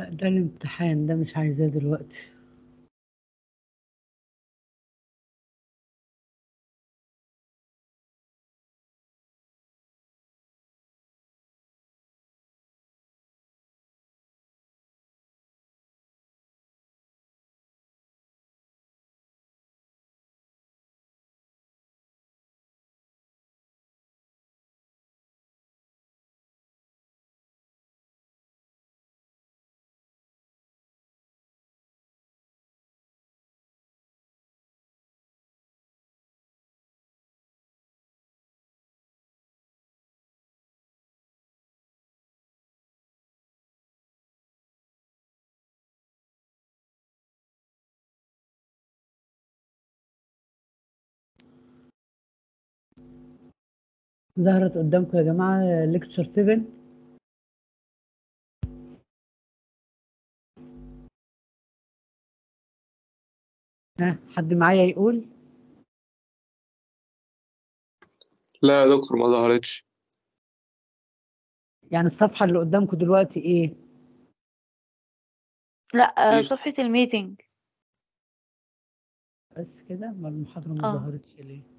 لأ ده الامتحان ده مش عايزاه دلوقتي ظهرت قدامكم يا جماعة lecture 7 ها حد معايا يقول لا يا دكتور ما ظهرتش يعني الصفحة اللي قدامكم دلوقتي ايه لا مفيش. صفحة الميتنج بس كده ما المحاضرة ما آه. ظهرتش ليه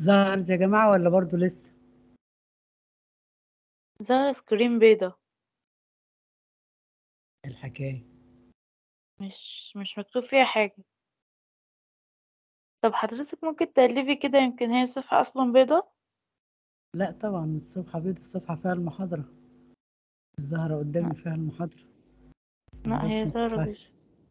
ظهرت يا جماعة ولا برضو لسه ظهر سكرين بيضة الحكاية مش مش مكتوب فيها حاجة طب حضرتك ممكن تقلبي كده يمكن هي صفحة أصلا بيضة لا طبعا الصفحة بيض الصفحة فيها المحاضرة ظاهرة قدامي فيها المحاضرة بس لا هي معرفش ما ظهرت تنفعش.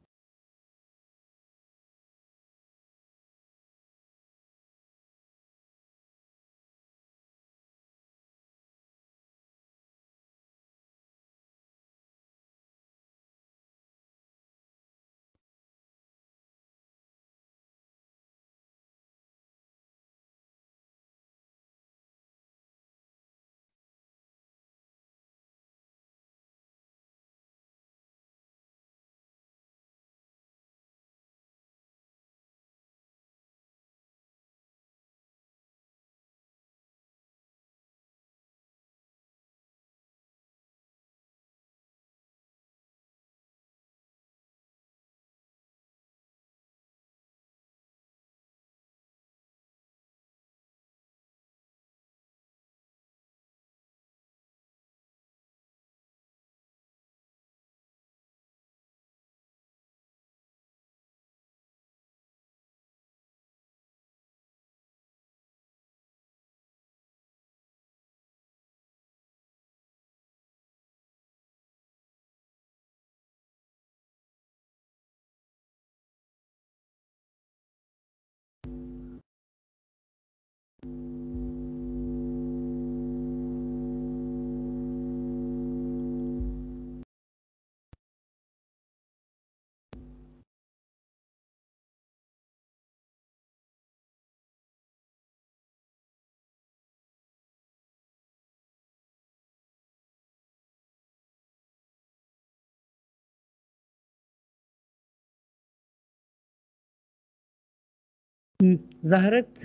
مم. ظهرت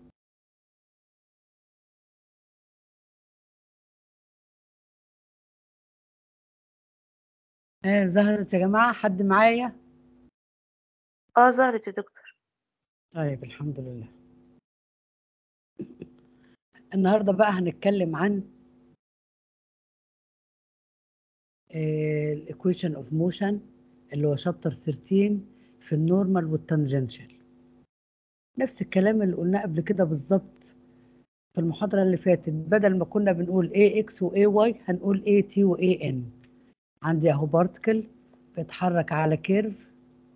آه ظهرت يا جماعة حد معايا اه ظهرت يا دكتور طيب الحمد لله النهاردة بقى هنتكلم عن الايكويشن اوف موشن اللي هو شابتر 13 في النورمال والتانجنشال نفس الكلام اللي قلناه قبل كده بالظبط في المحاضرة اللي فاتت بدل ما كنا بنقول AX و AY هنقول AT و AN عندي اهو بارتكل بيتحرك على كيرف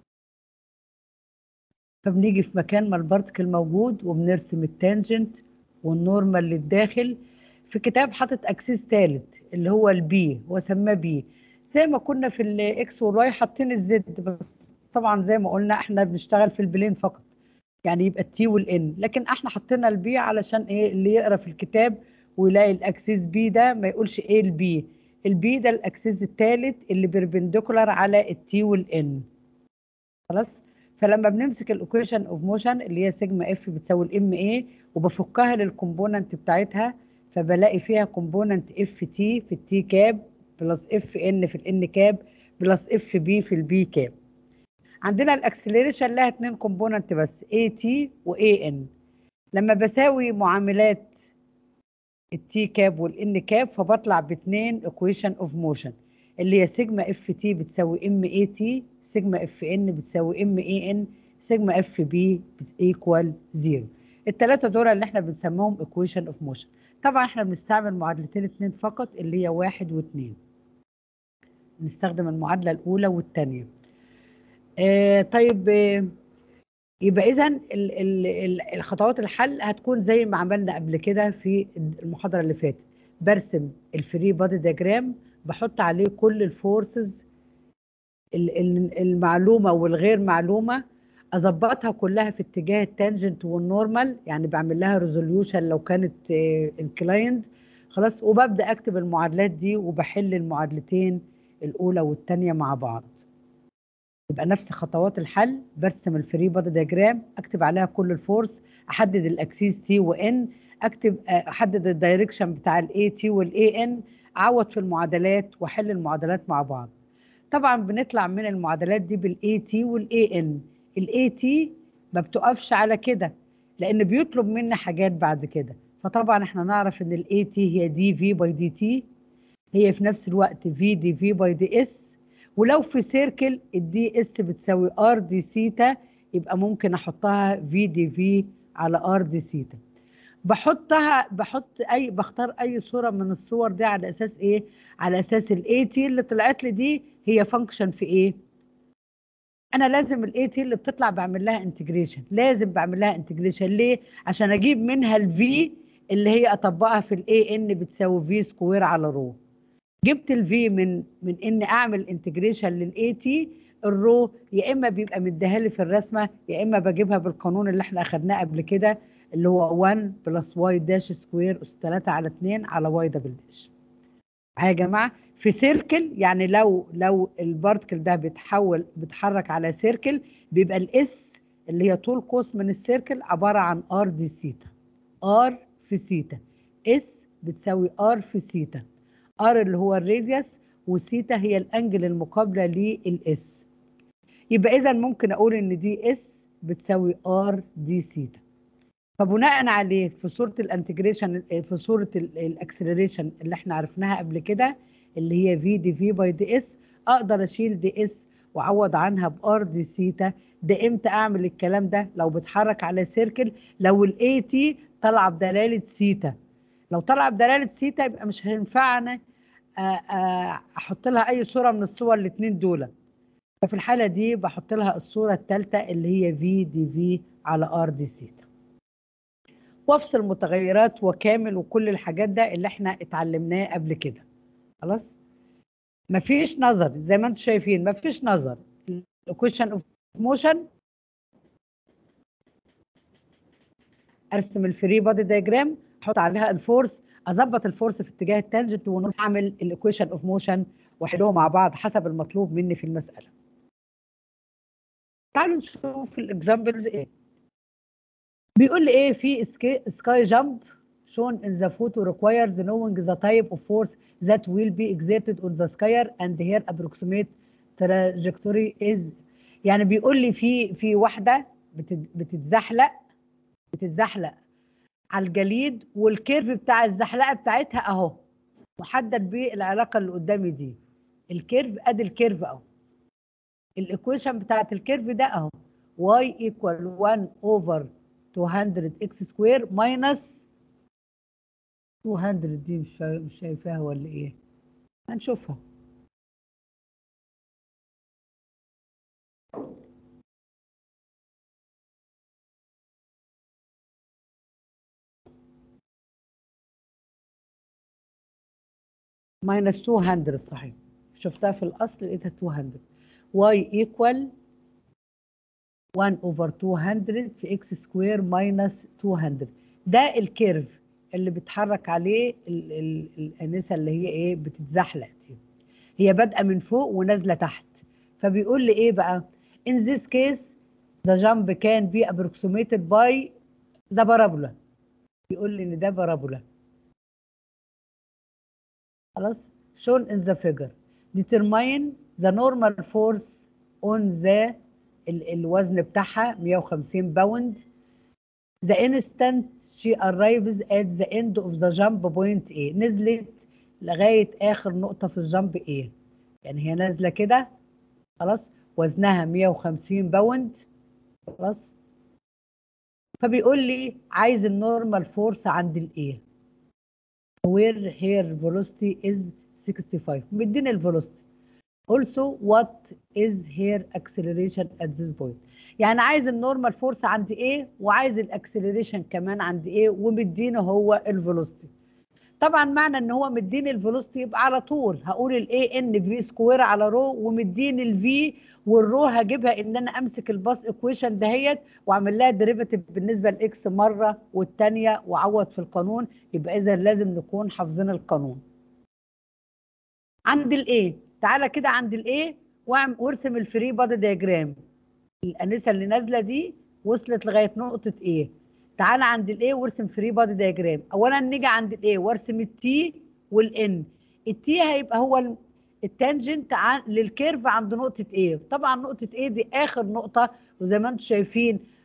فبنيجي في مكان ما البارتكل موجود وبنرسم التانجنت والنورمال للداخل في كتاب حاطط اكسيس ثالث اللي هو البي هو سماه بي زي ما كنا في الاكس والواي حاطين الزد بس طبعا زي ما قلنا احنا بنشتغل في البلين فقط يعني يبقى التي والان لكن احنا حطينا البي علشان ايه اللي يقرا في الكتاب ويلاقي الاكسيس بي ده ما يقولش ايه البي البي ده الاكسيس الثالث اللي بيربنديكولار على التي والان خلاص فلما بنمسك الايكويشن اوف موشن اللي هي سيجما اف بتساوي الام اي وبفكها للكومبوننت بتاعتها فبلاقي فيها كومبوننت اف تي في التي كاب بلس اف ان في الان كاب بلس اف بي في البي كاب عندنا الاكسلريشن لها اتنين كومبوننت بس اي تي واي ان لما بساوي معاملات التي كاب والان كاب فبطلع باتنين ايكويشن اوف موشن اللي هي سيجما اف تي بتساوي ام اي تي سيجما اف ان بتساوي ام اي ان سيجما اف بي ايكوال زيرو الثلاثه دول اللي احنا بنسميهم ايكويشن اوف موشن طبعا احنا بنستعمل معادلتين اتنين فقط اللي هي واحد واثنين نستخدم المعادله الاولى والثانيه آه طيب آه يبقى اذا الخطوات الحل هتكون زي ما عملنا قبل كده في المحاضره اللي فاتت برسم الفري بادي دياجرام بحط عليه كل الفورسز المعلومه والغير معلومه اظبطها كلها في اتجاه التانجنت والنورمال يعني بعمل لها ريزوليوشن لو كانت انكلايند خلاص وببدا اكتب المعادلات دي وبحل المعادلتين الاولى والثانيه مع بعض يبقى نفس خطوات الحل برسم الفري بادي دياجرام اكتب عليها كل الفورس احدد الاكسيس تي وان اكتب احدد الدايركشن بتاع الاي تي والاي ان اعوض في المعادلات واحل المعادلات مع بعض طبعا بنطلع من المعادلات دي بالاي تي والاي ان الاي تي ما بتقفش على كده لان بيطلب منا حاجات بعد كده فطبعا احنا نعرف ان الاي تي هي دي في باي دي تي هي في نفس الوقت في دي في باي دي اس ولو في سيركل الدي اس بتساوي ار دي سيتا يبقى ممكن احطها في دي في على ار دي سيتا بحطها بحط اي بختار اي صوره من الصور دي على اساس ايه على اساس الاي تي اللي طلعت لي دي هي فانكشن في ايه انا لازم الاي تي اللي بتطلع بعمل لها انتجريشن لازم بعمل لها انتجريشن ليه عشان اجيب منها الفي اللي هي اطبقها في الاي ان بتساوي في سكوير على رو جبت الفي من من ان اعمل انتجريشن للاي تي الرو يا اما بيبقى مديها لي في الرسمه يا اما بجيبها بالقانون اللي احنا اخدناه قبل كده اللي هو 1 بلس واي داش سكوير اس 3 على 2 على واي دبل داش معايا يا جماعه في سيركل يعني لو لو البارتكل ده بيتحول بيتحرك على سيركل بيبقى الاس اللي هي طول قوس من السيركل عباره عن ار دي سيتا ار في سيتا اس بتساوي ار في سيتا ار اللي هو الراديوس وسيتا هي الانجل المقابله للاس يبقى اذا ممكن اقول ان دي اس بتساوي ار دي سيتا فبناء عليه في صوره الانتجريشن في صوره الاكسلريشن اللي احنا عرفناها قبل كده اللي هي في دي في باي دي اس اقدر اشيل دي اس واعوض عنها بار دي سيتا ده امتى اعمل الكلام ده لو بتحرك على سيركل لو الاي تي طالعه بدلاله سيتا لو طالعه بدلاله سيتا يبقى مش هينفعنا احط لها اي صوره من الصور الاثنين دول ففي الحاله دي بحط لها الصوره الثالثه اللي هي في دي في على ار دي سيتا وافصل متغيرات وكامل وكل الحاجات ده اللي احنا اتعلمناه قبل كده خلاص مفيش نظر زي ما انتم شايفين مفيش نظر الايكويشن اوف موشن ارسم الفري بادي دايجرام احط عليها الفورس اظبط الفورس في اتجاه التانجنت ونعمل الايكويشن اوف موشن واحلهم مع بعض حسب المطلوب مني في المساله تعالوا نشوف الاكزامبلز ايه بيقول لي ايه في سكاي جامب shown in the photo requires knowing the type of force that will be exerted on the skier and her approximate trajectory is يعني بيقول لي في في واحده بتتزحلق بتتزحلق على الجليد والكيرف بتاع الزحلقه بتاعتها اهو محدد بالعلاقه اللي قدامي دي الكيرف ادي الكيرف اهو الايكويشن بتاعت الكيرف ده اهو y equal 1 over 200 x سكوير minus 200 دي مش مش شايفاها ولا ايه هنشوفها minus 200 صحيح شفتها في الاصل لقيتها 200 y equal 1 over 200 في x سكوير minus 200 ده الكيرف اللي بيتحرك عليه ال ال الانسه اللي هي ايه بتتزحلق دي هي بادئه من فوق ونازله تحت فبيقول لي ايه بقى in this case the jump can be approximated by the parabola بيقول لي ان ده بارابولا خلاص shown in the figure determine the normal force on the ال الوزن بتاعها 150 باوند the instant she arrives at the end of the jump point A نزلت لغاية آخر نقطة في الجامب A يعني هي نازلة كده خلاص وزنها 150 باوند خلاص فبيقول لي عايز النورمال فورس عند الايه where her velocity is 65 مديني الفيلوسيتي also what is her acceleration at this point يعني عايز النورمال فورس عند ايه وعايز الاكسلريشن كمان عند ايه ومديني هو الفيلوسيتي طبعا معنى ان هو مديني الفيلوسيتي يبقى على طول هقول الاي ان في سكوير على رو ومديني الفي والرو هجيبها ان انا امسك الباس ايكويشن دهيت واعمل لها ديريفاتيف بالنسبه لاكس مره والثانيه واعوض في القانون يبقى اذا لازم نكون حافظين القانون عند الايه تعالى كده عند الايه وارسم الفري بادي دياجرام الانسه اللي نازله دي وصلت لغايه نقطه ايه تعالى عند الايه وارسم فري بادي دياجرام اولا نيجي عند الايه وارسم التي والان التي هيبقى هو التانجنت للكيرف عند نقطه ايه طبعا نقطه ايه دي اخر نقطه وزي ما انتم شايفين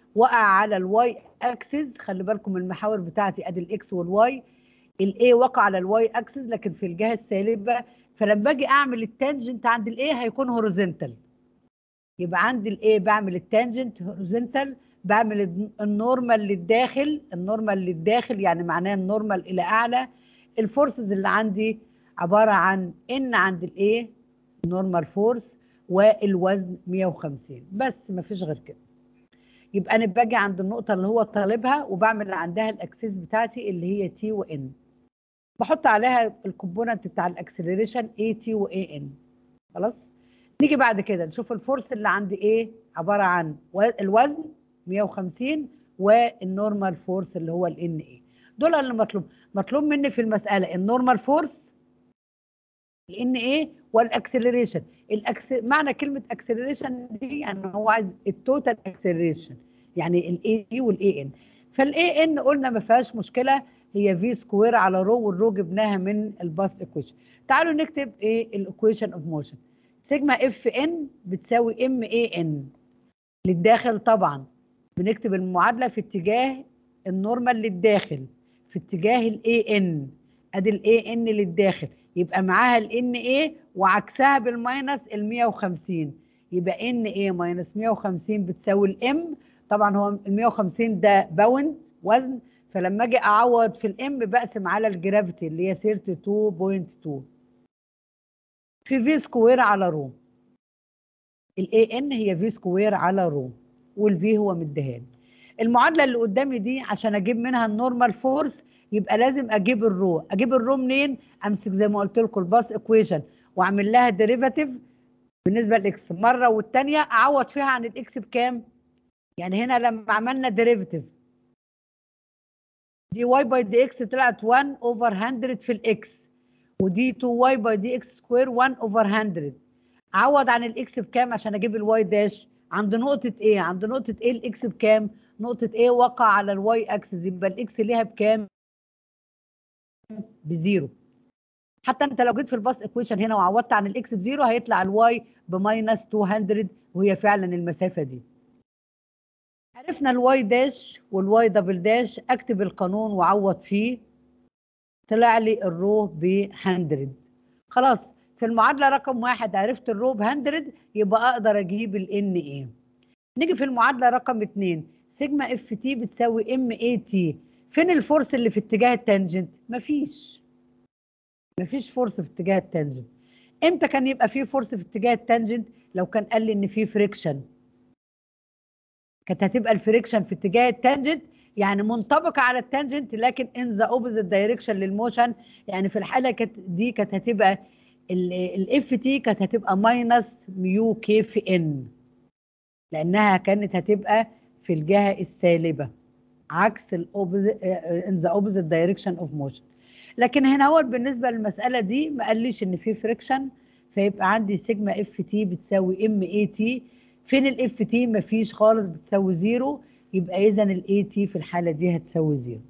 وقع على الواي اكسس خلي بالكم المحاور بتاعتي ادي الاكس والواي الاي وقع على الواي اكسس لكن في الجهه السالبه فلما اجي اعمل التانجنت عند الاي هيكون هوريزونتال يبقى عندي الاي بعمل التانجنت هوريزونتال بعمل النورمال للداخل النورمال للداخل يعني معناه النورمال الى اعلى الفورسز اللي عندي عباره عن ان عند الاي نورمال فورس والوزن 150 بس ما فيش غير كده يبقى انا باجي عند النقطه اللي هو طالبها وبعمل عندها الاكسس بتاعتي اللي هي تي وان بحط عليها الكومبوننت بتاع الاكسلريشن اي تي واي ان خلاص نيجي بعد كده نشوف الفورس اللي عندي ايه عباره عن الوزن 150 والنورمال فورس اللي هو الان اي دول اللي مطلوب مطلوب مني في المساله النورمال فورس الان ايه والاكسلريشن الأكس... معنى كلمه اكسلريشن دي يعني هو عايز التوتال اكسلريشن يعني الاي دي والاي ان فالاي ان قلنا ما فيهاش مشكله هي في سكوير على رو والرو جبناها من الباست ايكويشن تعالوا نكتب ايه الايكويشن اوف موشن سيجما اف ان بتساوي ام اي ان للداخل طبعا بنكتب المعادله في اتجاه النورمال للداخل في اتجاه الاي ان ادي الاي ان للداخل يبقى معاها الان ايه وعكسها بالماينس ال 150 يبقى ان ايه ماينس 150 بتساوي الام طبعا هو ال 150 ده باوند وزن فلما اجي اعوض في الام بقسم على الجرافيتي اللي هي 32.2 في في سكوير على رو الاي ان هي في سكوير على رو والفي هو مديهان المعادله اللي قدامي دي عشان اجيب منها النورمال فورس يبقى لازم اجيب الرو اجيب الرو منين امسك زي ما قلت لكم الباس ايكويشن واعمل لها ديريفاتيف بالنسبه للاكس مره والثانيه اعوض فيها عن الاكس بكام يعني هنا لما عملنا ديريفاتيف دي واي باي دي اكس طلعت 1 اوفر 100 في الاكس ودي 2 واي باي دي اكس سكوير 1 اوفر 100 اعوض عن الاكس بكام عشان اجيب الواي داش عند نقطه ايه عند نقطه ايه الاكس بكام نقطه ايه وقع على الواي اكسس يبقى الاكس ليها بكام بزيرو حتى انت لو جيت في الباس ايكويشن هنا وعوضت عن الاكس بزيرو هيطلع الواي بماينس 200 وهي فعلا المسافه دي عرفنا الواي داش والواي دبل داش اكتب القانون واعوض فيه طلع لي الرو ب 100 خلاص في المعادله رقم واحد عرفت الرو ب 100 يبقى اقدر اجيب الان ايه نيجي في المعادله رقم اتنين سيجما اف تي بتساوي ام اي تي فين الفورس اللي في اتجاه التانجنت مفيش مفيش فورس في اتجاه التانجنت امتى كان يبقى في فورس في اتجاه التانجنت لو كان قال لي ان في فريكشن كانت هتبقى الفريكشن في اتجاه التانجنت يعني منطبقه على التانجنت لكن ان ذا اوبوزيت دايركشن للموشن يعني في الحاله كانت دي كانت هتبقى الاف تي كانت هتبقى ماينس ميو كي في ان لانها كانت هتبقى في الجهه السالبه عكس الاوبوزيت ان ذا اوبوزيت دايركشن اوف موشن لكن هنا هو بالنسبه للمساله دي ما قاليش ان في فريكشن فيبقى عندي سيجما اف تي بتساوي ام اي تي فين الاف تي مفيش خالص بتساوي زيرو يبقى اذا الاي تي في الحاله دي هتساوي زيرو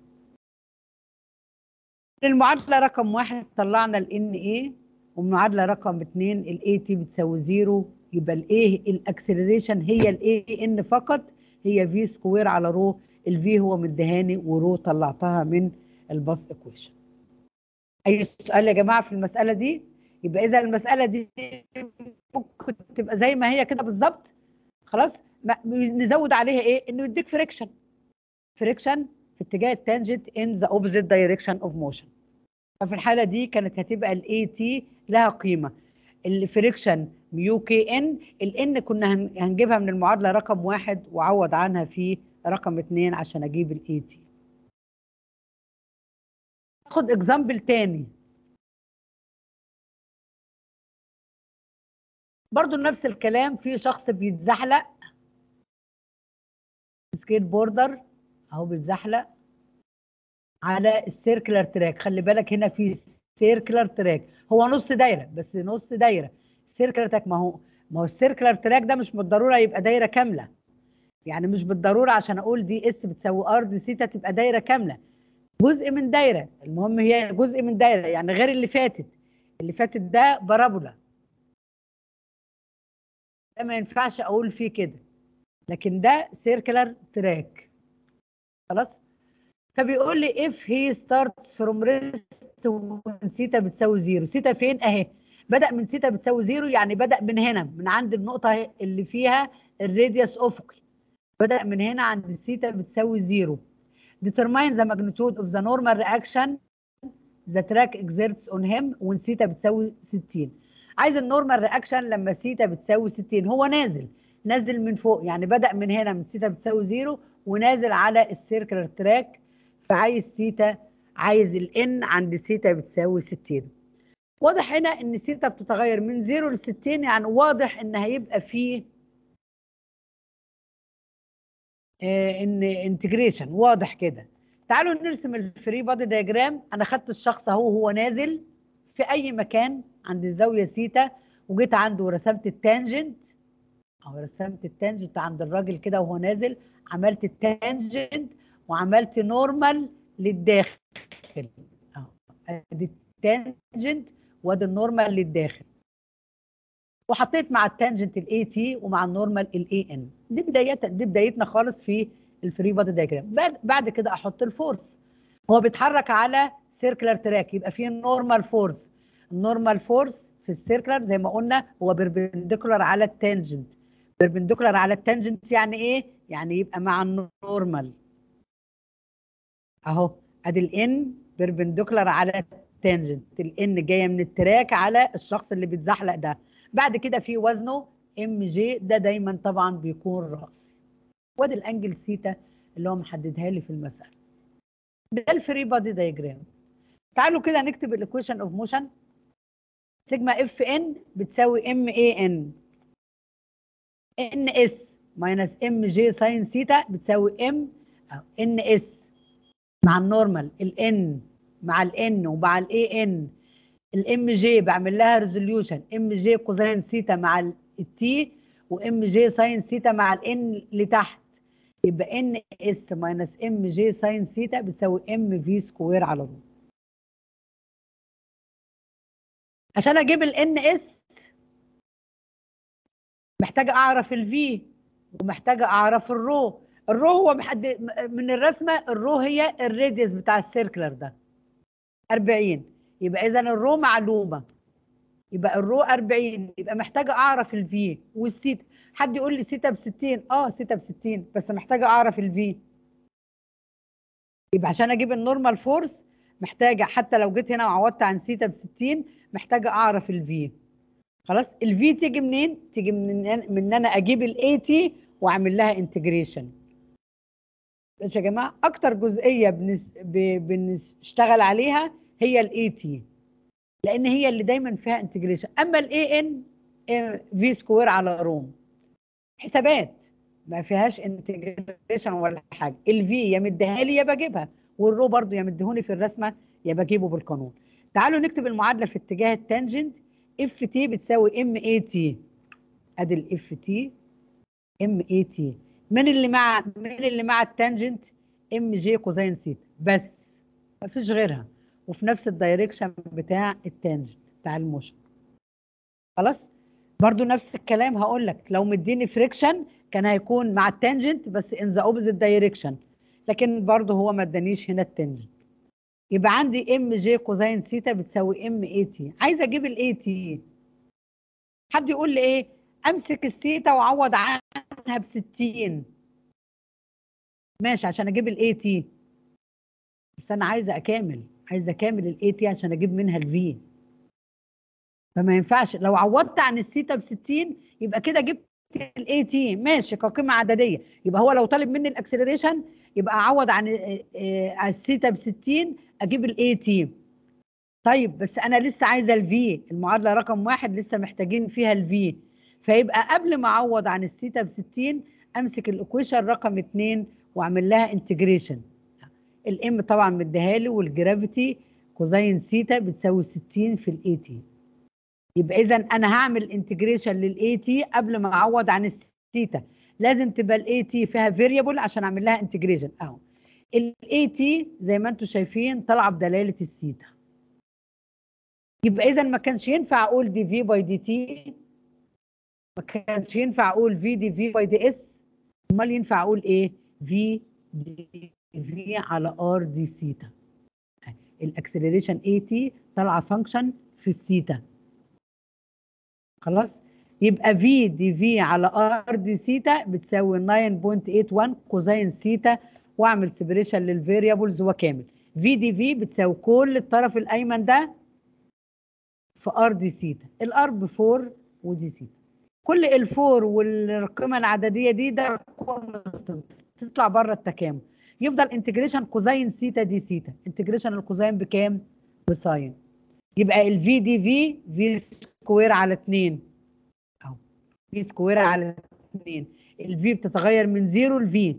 المعادله رقم واحد طلعنا الان اي والمعادله رقم اثنين الاي تي بتساوي زيرو يبقى الايه الاكسلريشن هي الاي ان فقط هي في سكوير على رو الفي هو مديهاني ورو طلعتها من الباس ايكويشن اي سؤال يا جماعه في المساله دي يبقى اذا المساله دي ممكن تبقى زي ما هي كده بالظبط خلاص نزود عليها ايه انه يديك فريكشن فريكشن في اتجاه التانجنت ان ذا اوبوزيت دايركشن اوف موشن ففي الحاله دي كانت هتبقى الاي تي لها قيمه الفريكشن ميو كي ان الان كنا هنجيبها من المعادله رقم واحد وعوض عنها في رقم اتنين عشان اجيب الاي تي ناخد اكزامبل تاني برضو نفس الكلام في شخص بيتزحلق سكيت بوردر اهو بيتزحلق على السيركلر تراك خلي بالك هنا في سيركلر تراك هو نص دايره بس نص دايره السيركلر تراك ما هو ما هو السيركلر تراك ده مش بالضروره يبقى دايره كامله يعني مش بالضروره عشان اقول دي اس بتساوي ار دي سيتا تبقى دايره كامله جزء من دايره المهم هي جزء من دايره يعني غير اللي فاتت اللي فاتت ده بارابولا ده ما ينفعش اقول فيه كده لكن ده سيركلر تراك خلاص فبيقول لي if he starts from rest when سيتا بتساوي زيرو سيتا فين اهي بدأ من سيتا بتساوي زيرو يعني بدأ من هنا من عند النقطة اللي فيها الراديوس افقي بدأ من هنا عند سيتا بتساوي زيرو determine the magnitude of the normal reaction the track exerts on him when سيتا بتساوي 60 عايز النورمال رياكشن لما سيتا بتساوي 60 هو نازل نازل من فوق يعني بدأ من هنا من سيتا بتساوي زيرو ونازل على السيركلر تراك فعايز سيتا عايز الان عند سيتا بتساوي 60 واضح هنا ان سيتا بتتغير من 0 ل 60 يعني واضح ان هيبقى فيه آه ان انتجريشن واضح كده تعالوا نرسم الفري بادي دياجرام انا خدت الشخص اهو هو نازل في اي مكان عند الزاويه سيتا وجيت عنده ورسمت التانجنت او رسمت التانجنت عند الراجل كده وهو نازل عملت التانجنت وعملت نورمال للداخل اهو ادي التانجنت وادي النورمال للداخل وحطيت مع التانجنت الاي تي ومع النورمال الاي ان دي بدايه دي بدايتنا خالص في الفري بادي دايجرام بعد بعد كده احط الفورس هو بيتحرك على سيركلر تراك يبقى فيه نورمال فورس النورمال فورس في السيركلر زي ما قلنا هو بيربنديكولار على التانجنت بيربنديكولار على التانجنت يعني ايه يعني يبقى مع النورمال اهو ادي الان بيربنديكولار على التانجنت الان جايه من التراك على الشخص اللي بيتزحلق ده بعد كده في وزنه ام جي ده دايما طبعا بيكون راسي وادي الانجل سيتا اللي هو محددها لي في المساله ده الفري بادي دايجرام تعالوا كده نكتب الايكويشن اوف موشن سيجما اف ان بتساوي ام اي ان ان اس ماينس ام جي ساين سيتا بتساوي ام ان اس مع النورمال الان مع الان ومع الاي ان الام جي بعمل لها ريزوليوشن ام جي كوزين سيتا مع التي وام جي ساين سيتا مع الان لتحت يبقى ان اس ماينس ام جي ساين سيتا بتساوي ام في سكوير على رو عشان اجيب الان اس محتاجه اعرف الفي ومحتاجه اعرف الرو الرو هو محدد من الرسمه الرو هي الراديوس بتاع السيركلر ده 40 يبقى اذا الرو معلومه يبقى الرو 40 يبقى محتاجه اعرف الفي والسيتا حد يقول لي سيتا ب 60 اه سيتا ب 60 بس محتاجه اعرف الفي يبقى عشان اجيب النورمال فورس محتاجه حتى لو جيت هنا وعوضت عن سيتا ب 60 محتاجه اعرف الفي خلاص الفي تيجي منين تيجي من من ان انا اجيب الاي تي واعمل لها انتجريشن بس يا جماعه اكتر جزئيه بنس... ب... بنشتغل عليها هي الاي تي لان هي اللي دايما فيها انتجريشن اما الاي ان في سكوير على روم حسابات ما فيهاش انتجريشن ولا حاجه الفي يا مديها لي يا بجيبها والرو برضو يا مديهوني في الرسمه يا بجيبه بالقانون تعالوا نكتب المعادله في اتجاه التانجنت اف تي بتساوي ام اي تي ادي الاف تي ام اي تي من اللي مع من اللي مع التانجنت ام جي كوزين سيتا بس ما فيش غيرها وفي نفس الدايركشن بتاع التانجنت بتاع الموشن خلاص برضو نفس الكلام هقول لك لو مديني فريكشن كان هيكون مع التانجنت بس ان ذا اوبوزيت دايركشن لكن برضو هو ما ادانيش هنا التانجنت يبقى عندي ام جي كوزين سيتا بتساوي ام اي تي عايزه اجيب الاي تي حد يقول لي ايه امسك السيتا واعوض عنها ب 60 ماشي عشان اجيب الاي تي بس انا عايزه اكامل عايزه اكامل الاي تي عشان اجيب منها الفي فما ينفعش لو عوضت عن السيتا ب 60 يبقى كده جبت الاي تي ماشي كقيمه عدديه يبقى هو لو طالب مني الاكسلريشن يبقى اعوض عن السيتا ب 60 اجيب الاي تي طيب بس انا لسه عايزه الفي المعادله رقم واحد لسه محتاجين فيها الفي فيبقى قبل ما اعوض عن السيتا ب 60 امسك الايكويشن رقم 2 واعمل لها انتجريشن الام طبعا مديها لي والجرافيتي كوزين سيتا بتساوي 60 في الاي تي يبقى اذا انا هعمل انتجريشن للاي تي قبل ما اعوض عن السيتا لازم تبقى الاي تي فيها فيريبل عشان اعمل لها انتجريشن اهو الاي تي زي ما انتم شايفين طالعه بدلاله السيتا يبقى اذا ما كانش ينفع اقول دي في باي دي تي ما كانش ينفع اقول في دي في باي دي اس امال ينفع اقول ايه في دي في على ار دي سيتا الاكسلريشن اي تي طالعه فانكشن في السيتا خلاص يبقى في دي في على ار دي سيتا بتساوي 9.81 كوزين سيتا واعمل سيبريشن للفاريبلز وكامل في دي في بتساوي كل الطرف الايمن ده في ار دي سيتا الار ب 4 ودي سيتا كل الفور والقيمه العدديه دي ده كونستنت تطلع بره التكامل يفضل انتجريشن كوزين سيتا دي سيتا انتجريشن الكوزين بكام بساين يبقى الفي دي في في سكوير على 2 اهو في سكوير على 2 الفي بتتغير من 0 لفي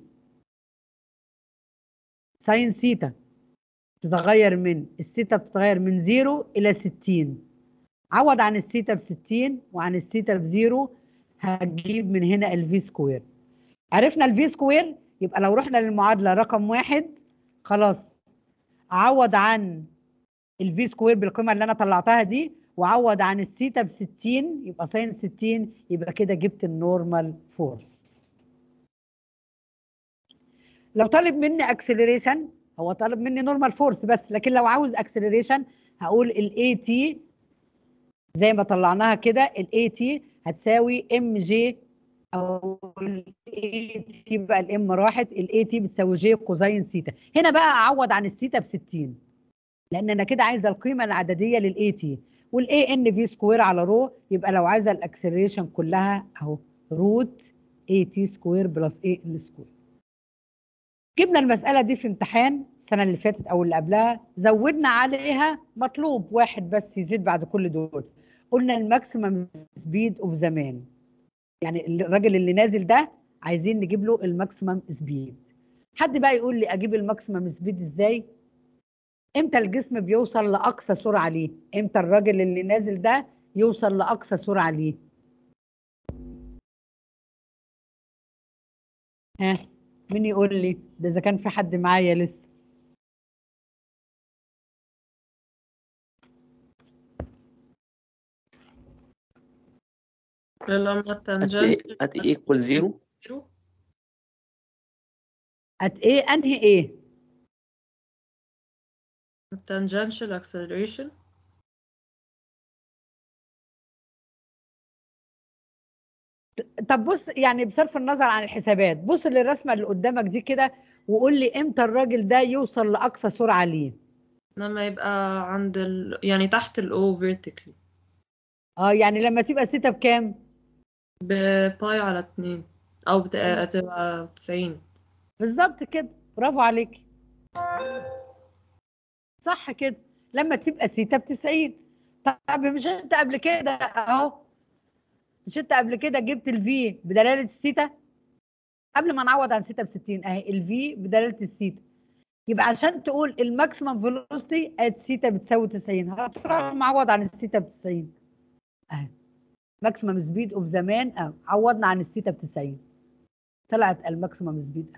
ساين سيتا بتتغير من السيتا بتتغير من 0 الى 60 عوض عن السيتا ب 60 وعن السيتا بزيرو هتجيب من هنا الفي سكوير عرفنا الفي سكوير يبقى لو رحنا للمعادله رقم واحد خلاص اعوض عن الفي سكوير بالقيمه اللي انا طلعتها دي وعوض عن السيتا ب 60 يبقى ساين 60 يبقى كده جبت النورمال فورس لو طالب مني اكسلريشن هو طالب مني نورمال فورس بس لكن لو عاوز اكسلريشن هقول الاي تي زي ما طلعناها كده الاي تي هتساوي ام جي او الاي تي بقى الام راحت الاي تي بتساوي جي كوزين سيتا هنا بقى اعوض عن السيتا ب 60 لان انا كده عايزه القيمه العدديه للاي تي والاي ان في سكوير على رو يبقى لو عايزه الاكسلريشن كلها اهو روت اي تي سكوير بلس اي ان سكوير جبنا المساله دي في امتحان السنه اللي فاتت او اللي قبلها زودنا عليها مطلوب واحد بس يزيد بعد كل دول قلنا الماكسيمم سبيد اوف زمان يعني الراجل اللي نازل ده عايزين نجيب له الماكسيمم سبيد حد بقى يقول لي اجيب الماكسيمم سبيد ازاي امتى الجسم بيوصل لاقصى سرعه ليه امتى الراجل اللي نازل ده يوصل لاقصى سرعه ليه ها مين يقول لي ده اذا كان في حد معايا لسه لما at التانجنت A- at A equal zero at ايه انهي ايه التانجنشال acceleration طب بص يعني بصرف النظر عن الحسابات بص للرسمه اللي قدامك دي كده وقول لي امتى الراجل ده يوصل لاقصى سرعه ليه لما يبقى عند ال... يعني تحت ال O vertically اه يعني لما تبقى سيتا بكام بباي على اتنين أو بت... تبقى تسعين بالظبط كده برافو عليك صح كده لما تبقى سيتا ب 90 طب مش انت قبل كده اهو مش انت قبل كده جبت الفي بدلاله السيتا قبل ما نعوض عن سيتا ب 60 اهي الفي بدلاله السيتا يبقى عشان تقول الماكسيمم فيلوسيتي ات سيتا بتساوي 90 هتروح معوض عن السيتا ب 90 اهي ماكسيمم سبيد اوف زمان اه عوضنا عن السيتا ب 90 طلعت الماكسيمم سبيد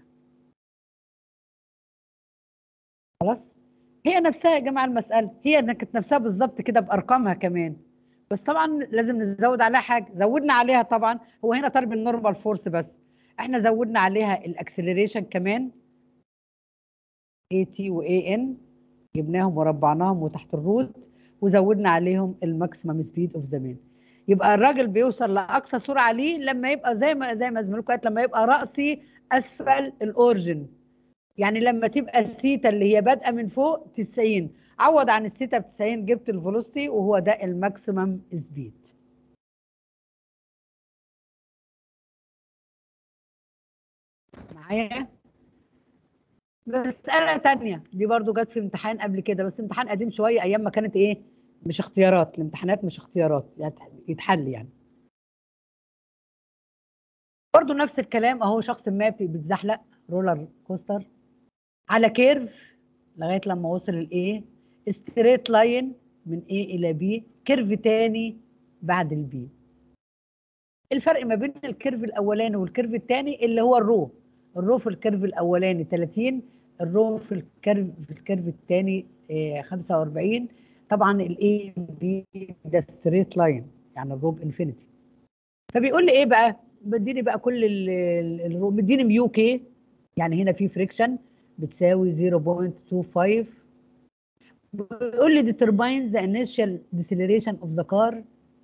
خلاص هي نفسها يا جماعه المساله هي كانت نفسها بالظبط كده بارقامها كمان بس طبعا لازم نزود عليها حاجه زودنا عليها طبعا هو هنا طالب النورمال فورس بس احنا زودنا عليها الاكسلريشن كمان اي تي واي ان جبناهم وربعناهم وتحت الروت وزودنا عليهم الماكسيمم سبيد اوف زمان يبقى الراجل بيوصل لاقصى سرعه ليه لما يبقى زي ما زي ما زميلكم قالت لما يبقى راسي اسفل الاورجن يعني لما تبقى السيتا اللي هي بادئه من فوق 90 عوض عن السيتا ب 90 جبت الفيلوسيتي وهو ده الماكسيمم سبيد معايا مسألة تانية دي برضو جت في امتحان قبل كده بس امتحان قديم شوية أيام ما كانت إيه مش اختيارات الامتحانات مش اختيارات يتحل يعني برضو نفس الكلام أهو شخص ما بيتزحلق رولر كوستر على كيرف لغاية لما وصل الإيه ستريت لاين من A إلى B كيرف تاني بعد البي الفرق ما بين الكيرف الأولاني والكيرف التاني اللي هو الرو الرو في الكيرف الاولاني 30 الرو في الكيرف في الكيرف الثاني 45 طبعا الاي بي ده ستريت لاين يعني الرو بانفينيتي فبيقول لي ايه بقى بديني بقى كل ال- ال- الرو مديني ميو كي يعني هنا في فريكشن بتساوي 0.25 بيقول لي determine the initial deceleration of the car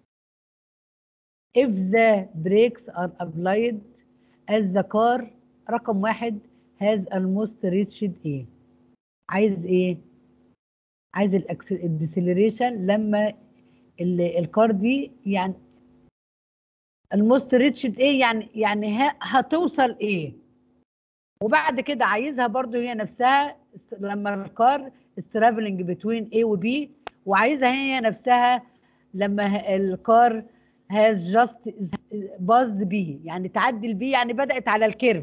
if the brakes are applied as the car رقم واحد has almost reached ايه عايز ايه عايز الديسيلريشن لما ال- الكار دي يعني الموست ريتشد ايه يعني يعني ه- هتوصل ايه وبعد كده عايزها برضو هي نفسها است- لما الكار استرافلنج بتوين A و B وعايزها هي نفسها لما ه- الكار has just باصد B يعني تعدي البي يعني بدأت على الكيرف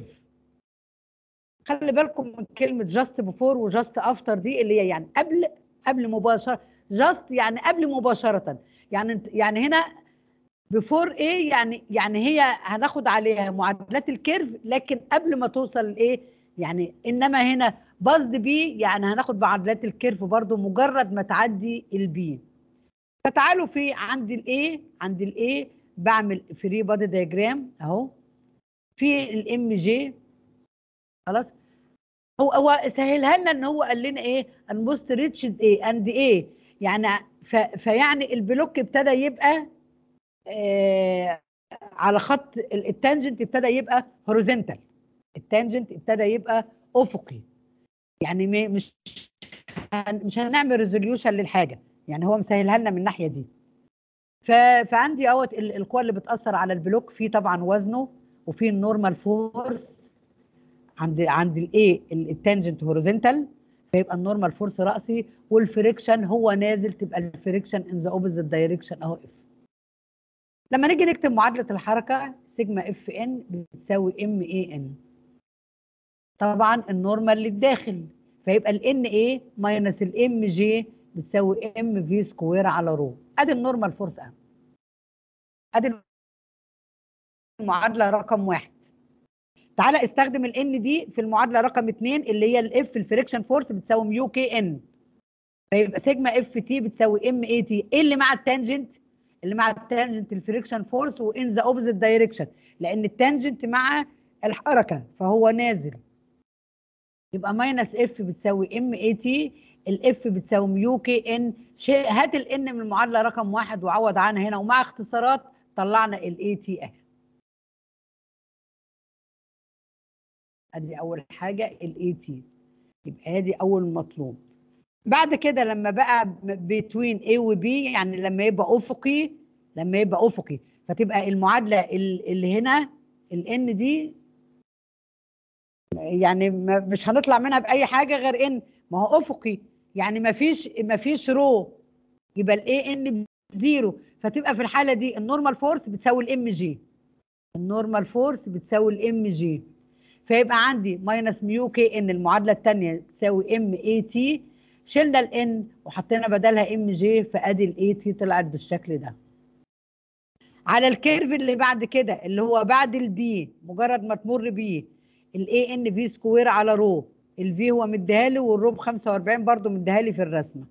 خلي بالكم من كلمة just before و just after دي اللي هي يعني قبل قبل مباشرة just يعني قبل مباشرة يعني انت- يعني هنا بفور ايه يعني يعني هي هناخد عليها معادلات الكيرف لكن قبل ما توصل لايه يعني انما هنا باصد بي يعني هناخد معادلات الكيرف برضو مجرد ما تعدي البي فتعالوا في عند الايه عند الايه بعمل فري بادي دايجرام اهو في الام جي خلاص هو هو سهلها لنا ان هو قال لنا ايه الموست ريتشد ايه اند ايه يعني ف فيعني البلوك ابتدى يبقى آه على خط ال- التانجنت ابتدى يبقى هوريزونتال التانجنت ابتدى يبقى افقي يعني م- مش هن- مش هنعمل ريزوليوشن للحاجه يعني هو مسهلها لنا من الناحيه دي ف... فعندي اهوت ال- القوى اللي بتاثر على البلوك في طبعا وزنه وفي النورمال فورس عند عند الايه التانجنت هوريزونتال فيبقى النورمال فورس راسي والفريكشن هو نازل تبقى الفريكشن ان ذا اوبوزيت دايركشن اهو اف لما نيجي نكتب معادله الحركه سيجما اف ان بتساوي ام اي ان طبعا النورمال للداخل فيبقى الان ايه ماينس الام جي بتساوي ام في سكوير على رو ادي النورمال فورس اهو ادي المعادله رقم واحد تعالى استخدم الان دي في المعادله رقم اثنين اللي هي الاف الفريكشن فورس بتساوي ميو كي ان فيبقى سيجما اف تي بتساوي ام اي تي ايه اللي مع التانجنت اللي مع التانجنت الفريكشن فورس وان ذا اوبوزيت دايركشن لان التانجنت مع الحركه فهو نازل يبقى ماينس اف بتساوي ام اي تي الاف بتساوي ميو كي ان هات الان من المعادله رقم واحد وعوض عنها هنا ومع اختصارات طلعنا الاي تي اهي ادي اول حاجه الاي تي يبقى ادي اول مطلوب بعد كده لما بقى بين A و B يعني لما يبقى افقي لما يبقى افقي فتبقى المعادله ال- اللي هنا الان دي يعني ما- مش هنطلع منها باي حاجه غير ان ما هو افقي يعني ما فيش ما فيش رو يبقى الاي ان بزيرو فتبقى في الحاله دي النورمال فورس بتساوي الام جي النورمال فورس بتساوي الام جي فيبقى عندي ماينس ميو كي ان المعادله الثانيه تساوي ام اي تي شلنا الان وحطينا بدلها ام جي فادي الاي تي طلعت بالشكل ده على الكيرف اللي بعد كده اللي هو بعد البي مجرد ما تمر بيه الاي ان في سكوير على رو الفي هو مديها لي والرو ب 45 برضه مديها لي في الرسمه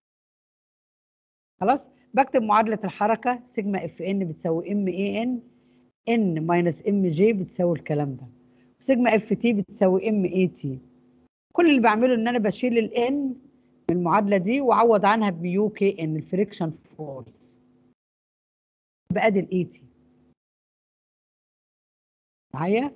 خلاص بكتب معادله الحركه سيجما اف ان بتساوي ام اي ان ان ماينس ام جي بتساوي الكلام ده وسيجما اف تي بتساوي ام اي تي كل اللي بعمله ان انا بشيل الان من المعادله دي واعوض عنها بيو كي ان الفريكشن فورس يبقى ادي الاي تي معايا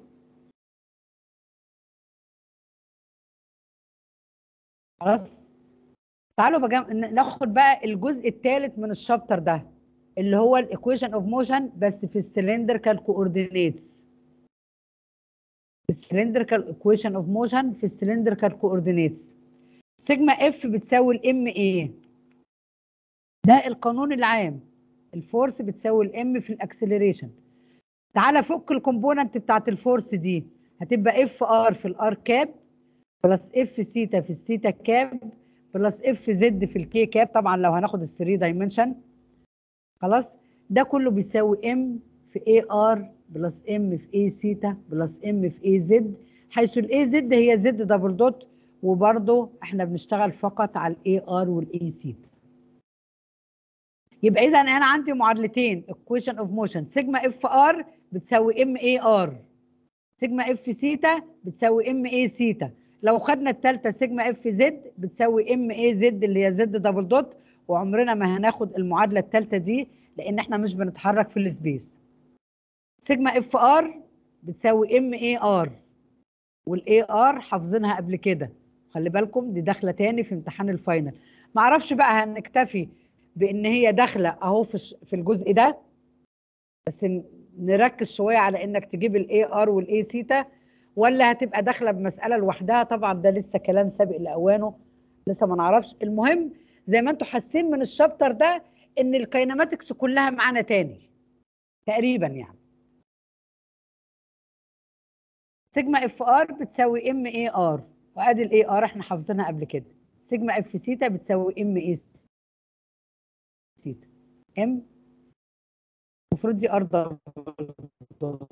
خلاص تعالوا بقى ناخد بقى الجزء الثالث من الشابتر ده اللي هو الايكويشن اوف موشن بس في السلندريكال كوردينيتس السلندريكال ايكويشن اوف موشن في السلندريكال كوردينيتس سيجما اف بتساوي الام ايه ده القانون العام الفورس بتساوي الام في الاكسلريشن تعالى فك الكومبوننت بتاعت الفورس دي هتبقى اف ار في الار كاب بلس اف سيتا في السيتا كاب بلس اف زد في الكي كاب طبعا لو هناخد الثري دايمنشن خلاص ده كله بيساوي ام في اي ار بلس ام في اي سيتا بلس ام في اي زد حيث الاي زد هي زد دبل دوت وبرضه احنا بنشتغل فقط على الاي ار والاي سيتا يبقى اذا انا عندي معادلتين equation of motion سيجما اف ار بتساوي ام اي ار سيجما اف سيتا بتساوي ام اي سيتا لو خدنا الثالثه سيجما اف زد بتساوي ام اي زد اللي هي زد دبل دوت وعمرنا ما هناخد المعادله الثالثه دي لان احنا مش بنتحرك في السبيس سيجما اف ار بتساوي ام اي ار والاي ار حافظينها قبل كده خلي بالكم دي داخله تاني في امتحان الفاينل ما اعرفش بقى هنكتفي بان هي داخله اهو في الش- في الجزء ده بس ن- نركز شويه على انك تجيب الاي ار والاي سيتا ولا هتبقى داخله بمساله لوحدها طبعا ده لسه كلام سابق لاوانه لسه ما نعرفش المهم زي ما انتم حاسين من الشابتر ده ان الكايناماتكس كلها معانا تاني تقريبا يعني سيجما اف ار بتساوي ام اي ار وادي الاي ار احنا حافظينها قبل كده سيجما اف سيتا بتساوي ام اي سيتا ام المفروض دي ار دبل دوت.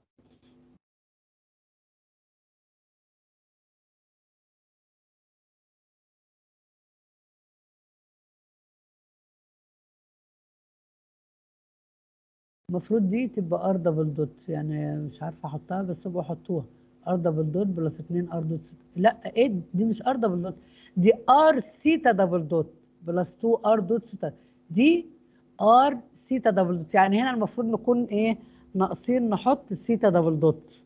المفروض دي تبقى ار دبل دوت يعني مش عارفه احطها بس ابقوا حطوها ار دبل دوت بلس 2 ار دوت لا ايه دي مش ار دبل دوت دي ار سيتا دبل دوت بلس 2 ار دوت سيتا دي ار سيتا دبل دوت يعني هنا المفروض نكون ايه ناقصين نحط سيتا دبل دوت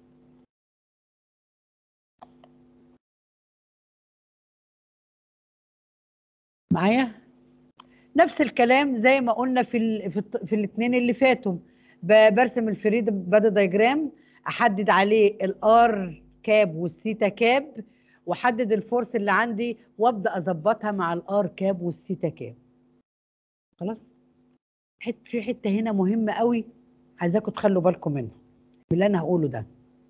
معايا نفس الكلام زي ما قلنا في ال في, الت- في الاثنين اللي فاتوا ب- برسم الفري بادي دايجرام احدد عليه الار كاب والسيتا كاب واحدد الفورس اللي عندي وابدا اظبطها مع الار كاب والسيتا كاب خلاص حت في حته هنا مهمه قوي عايزاكم تخلوا بالكم منها من اللي انا هقوله ده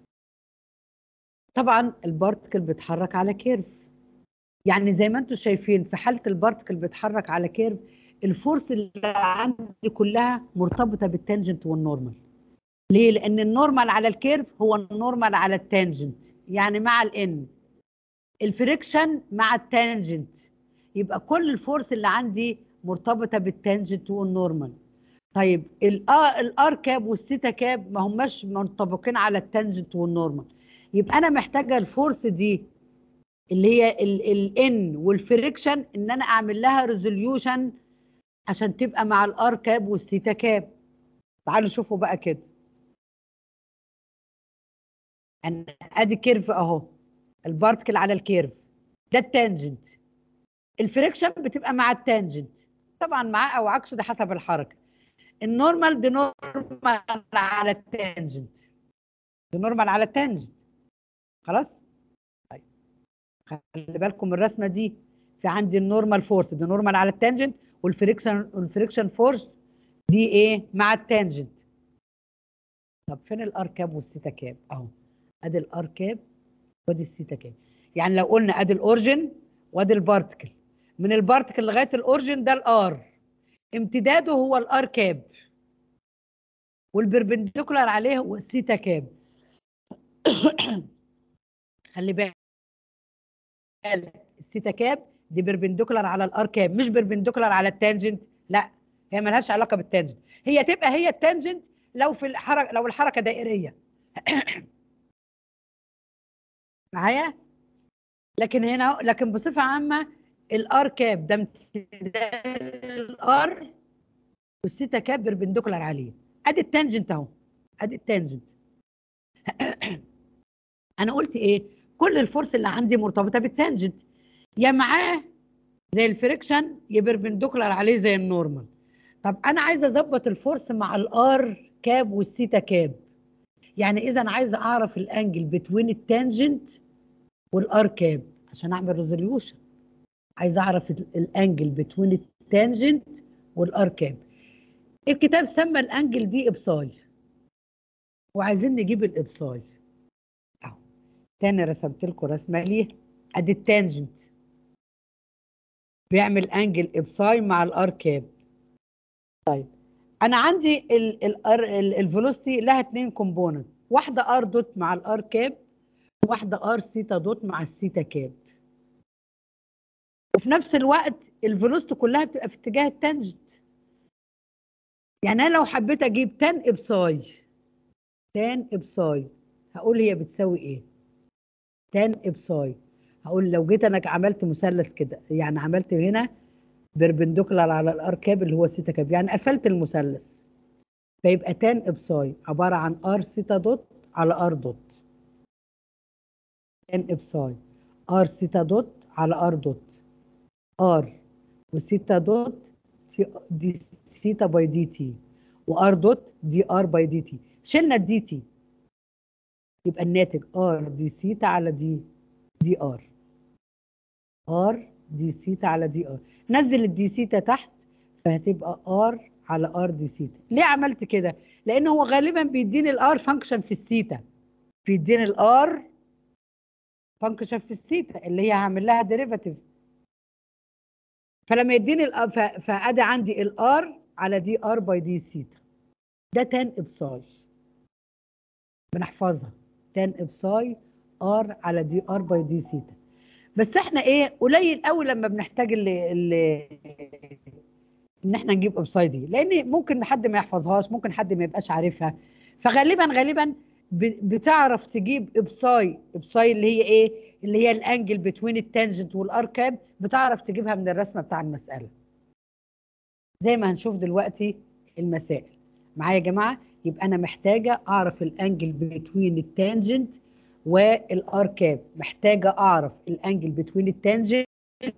طبعا البارتكل بيتحرك على كيرف يعني زي ما انتم شايفين في حاله البارتكل بيتحرك على كيرف الفورس اللي عندي كلها مرتبطه بالتانجنت والنورمال ليه لان النورمال على الكيرف هو النورمال على التانجنت يعني مع الان الفريكشن مع التانجنت يبقى كل الفورس اللي عندي مرتبطه بالتانجنت والنورمال طيب الار كاب والسيتا كاب ما هماش منطبقين على التانجنت والنورمال يبقى انا محتاجه الفورس دي اللي هي الان والفريكشن ان انا اعمل لها ريزوليوشن عشان تبقى مع الار كاب والسيتا كاب تعالوا شوفوا بقى كده انا ادي كيرف اهو البارتكل على الكيرف ده التانجنت الفريكشن بتبقى مع التانجنت طبعا معاه او عكسه ده حسب الحركه النورمال دي نورمال على التانجنت دي نورمال على التانجنت خلاص طيب خلي بالكم الرسمه دي في عندي النورمال فورس دي نورمال على التانجنت والفريكشن والفريكشن فورس دي ايه مع التانجنت طب فين الار كاب والسيتا كاب اهو ادي الار كاب وادي السيتا كاب يعني لو قلنا ادي الاورجن وادي البارتكل من البارتكل لغايه الاورجن ده الار امتداده هو الار كاب والبربنديكولار عليه هو السيتا كاب خلي بالك السيتا كاب دي بربنديكولار على الار كاب مش بربنديكولار على التانجنت لا هي ملهاش علاقه بالتانجنت هي تبقى هي التانجنت لو في الحركه لو الحركه دائريه معايا لكن هنا لكن بصفه عامه الار كاب ده امتداد الار والسيتا كاب بربنديكولار عليه ادي التانجنت اهو ادي التانجنت انا قلت ايه كل الفورس اللي عندي مرتبطه بالتانجنت يا معاه زي الفريكشن يا بربنديكولار عليه زي النورمال طب انا عايزه اظبط الفورس مع الار كاب والسيتا كاب يعني اذا عايزه اعرف الانجل بتوين التانجنت والار كاب عشان اعمل ريزوليوشن عايزه اعرف ال- الانجل بتوين التانجنت والار كاب الكتاب سمى الانجل دي ابصاي وعايزين نجيب الابصاي اهو تاني رسمت لكم رسمه ليه ادي التانجنت بيعمل انجل ابصاي مع الار كاب طيب انا عندي الفيلوسيتي لها اتنين كومبوننت واحده ار دوت مع الار كاب واحده ار سيتا دوت مع السيتا كاب وفي نفس الوقت الفيلوسيتي كلها بتبقى في اتجاه التانجنت يعني انا لو حبيت اجيب تان ابساي تان ابساي هقول هي بتساوي ايه تان ابساي هقول لو جيت انا عملت مثلث كده يعني عملت هنا بيربنديكولار على الار كاب اللي هو سيتا كاب يعني قفلت المثلث فيبقى تان ابساي عباره عن ار سيتا دوت على ار دوت تان ابساي ار سيتا دوت على ار دوت ار وسيتا دوت تي- دي سيتا باي دي تي وار دوت دي ار باي دي تي شلنا الدي تي يبقى الناتج ار دي سيتا على دي دي ار ار دي سيتا على دي ار نزل الدي سيتا تحت فهتبقى ار على ار دي سيتا ليه عملت كده لان هو غالبا بيديني الار فانكشن في السيتا بيديني الار فانكشن في السيتا اللي هي هعمل لها ديريفاتيف فلما يديني الار فادي عندي الار على دي ار باي دي سيتا ده تان ابساي بنحفظها تان ابساي ار على دي ار باي دي سيتا بس احنا ايه قليل قوي لما بنحتاج ال ال ان احنا نجيب ابساي دي لان ممكن حد ما يحفظهاش ممكن حد ما يبقاش عارفها فغالبا غالبا ب- بتعرف تجيب ابساي ابساي اللي هي ايه اللي هي الانجل بتوين التانجنت والاركاب بتعرف تجيبها من الرسمه بتاع المساله زي ما هنشوف دلوقتي المسائل معايا يا جماعه يبقى انا محتاجه اعرف الانجل بتوين التانجنت والاركاب محتاجه اعرف الانجل بتوين التانجنت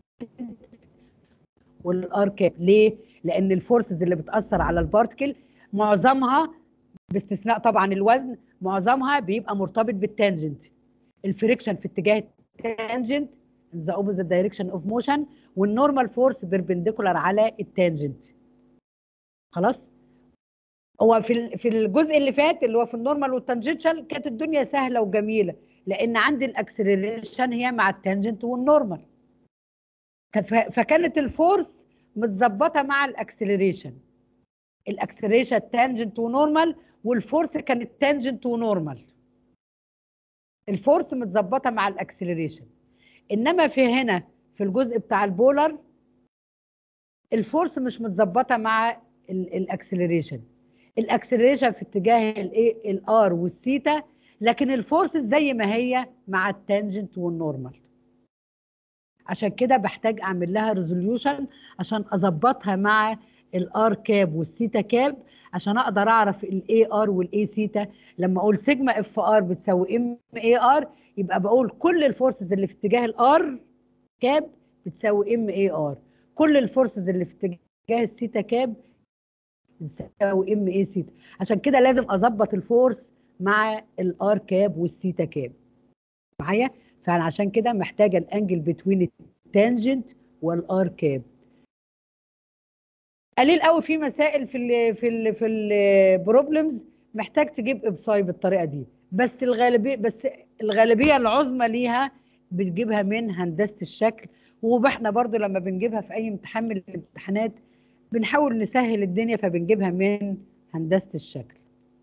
والاركاب ليه لان الفورسز اللي بتاثر على البارتكل معظمها باستثناء طبعا الوزن معظمها بيبقى مرتبط بالتانجنت الفريكشن في اتجاه التانجنت ذا اوبوزيت دايركشن اوف موشن والنورمال فورس بيربنديكولار على التانجنت خلاص هو في ال- في الجزء اللي فات اللي هو في النورمال والتانجنشال كانت الدنيا سهله وجميله لان عندي الاكسلريشن هي مع التانجنت والنورمال ف- فكانت الفورس متظبطه مع الاكسلريشن الاكسلريشن تانجنت ونورمال والفورس كانت تانجنت ونورمال الفورس متظبطه مع الاكسلريشن انما في هنا في الجزء بتاع البولر الفورس مش متظبطه مع الاكسلريشن الاكسلريشن في اتجاه الايه الار والثيتا لكن الفورس زي ما هي مع التانجنت والنورمال عشان كده بحتاج اعمل لها ريزوليوشن عشان اظبطها مع الار كاب والثيتا كاب عشان اقدر اعرف الاي ار والاي سيتا لما اقول سيجما اف ار بتساوي ام اي ار يبقى بقول كل الفورسز اللي في اتجاه الار كاب بتساوي ام اي ار كل الفورسز اللي في اتجاه الثيتا كاب بتساوي ام اي سيتا عشان كده لازم اظبط الفورس مع الار كاب والثيتا كاب معايا فانا عشان كده محتاجه الانجل بتوين التانجنت والار كاب قليل قوي في مسائل في ال في ال في البروبلمز محتاج تجيب ابصاي بالطريقه دي بس الغالبيه بس الغالبيه العظمى ليها بتجيبها من هندسه الشكل واحنا برضو لما بنجيبها في اي امتحان من الامتحانات بنحاول نسهل الدنيا فبنجيبها من هندسه الشكل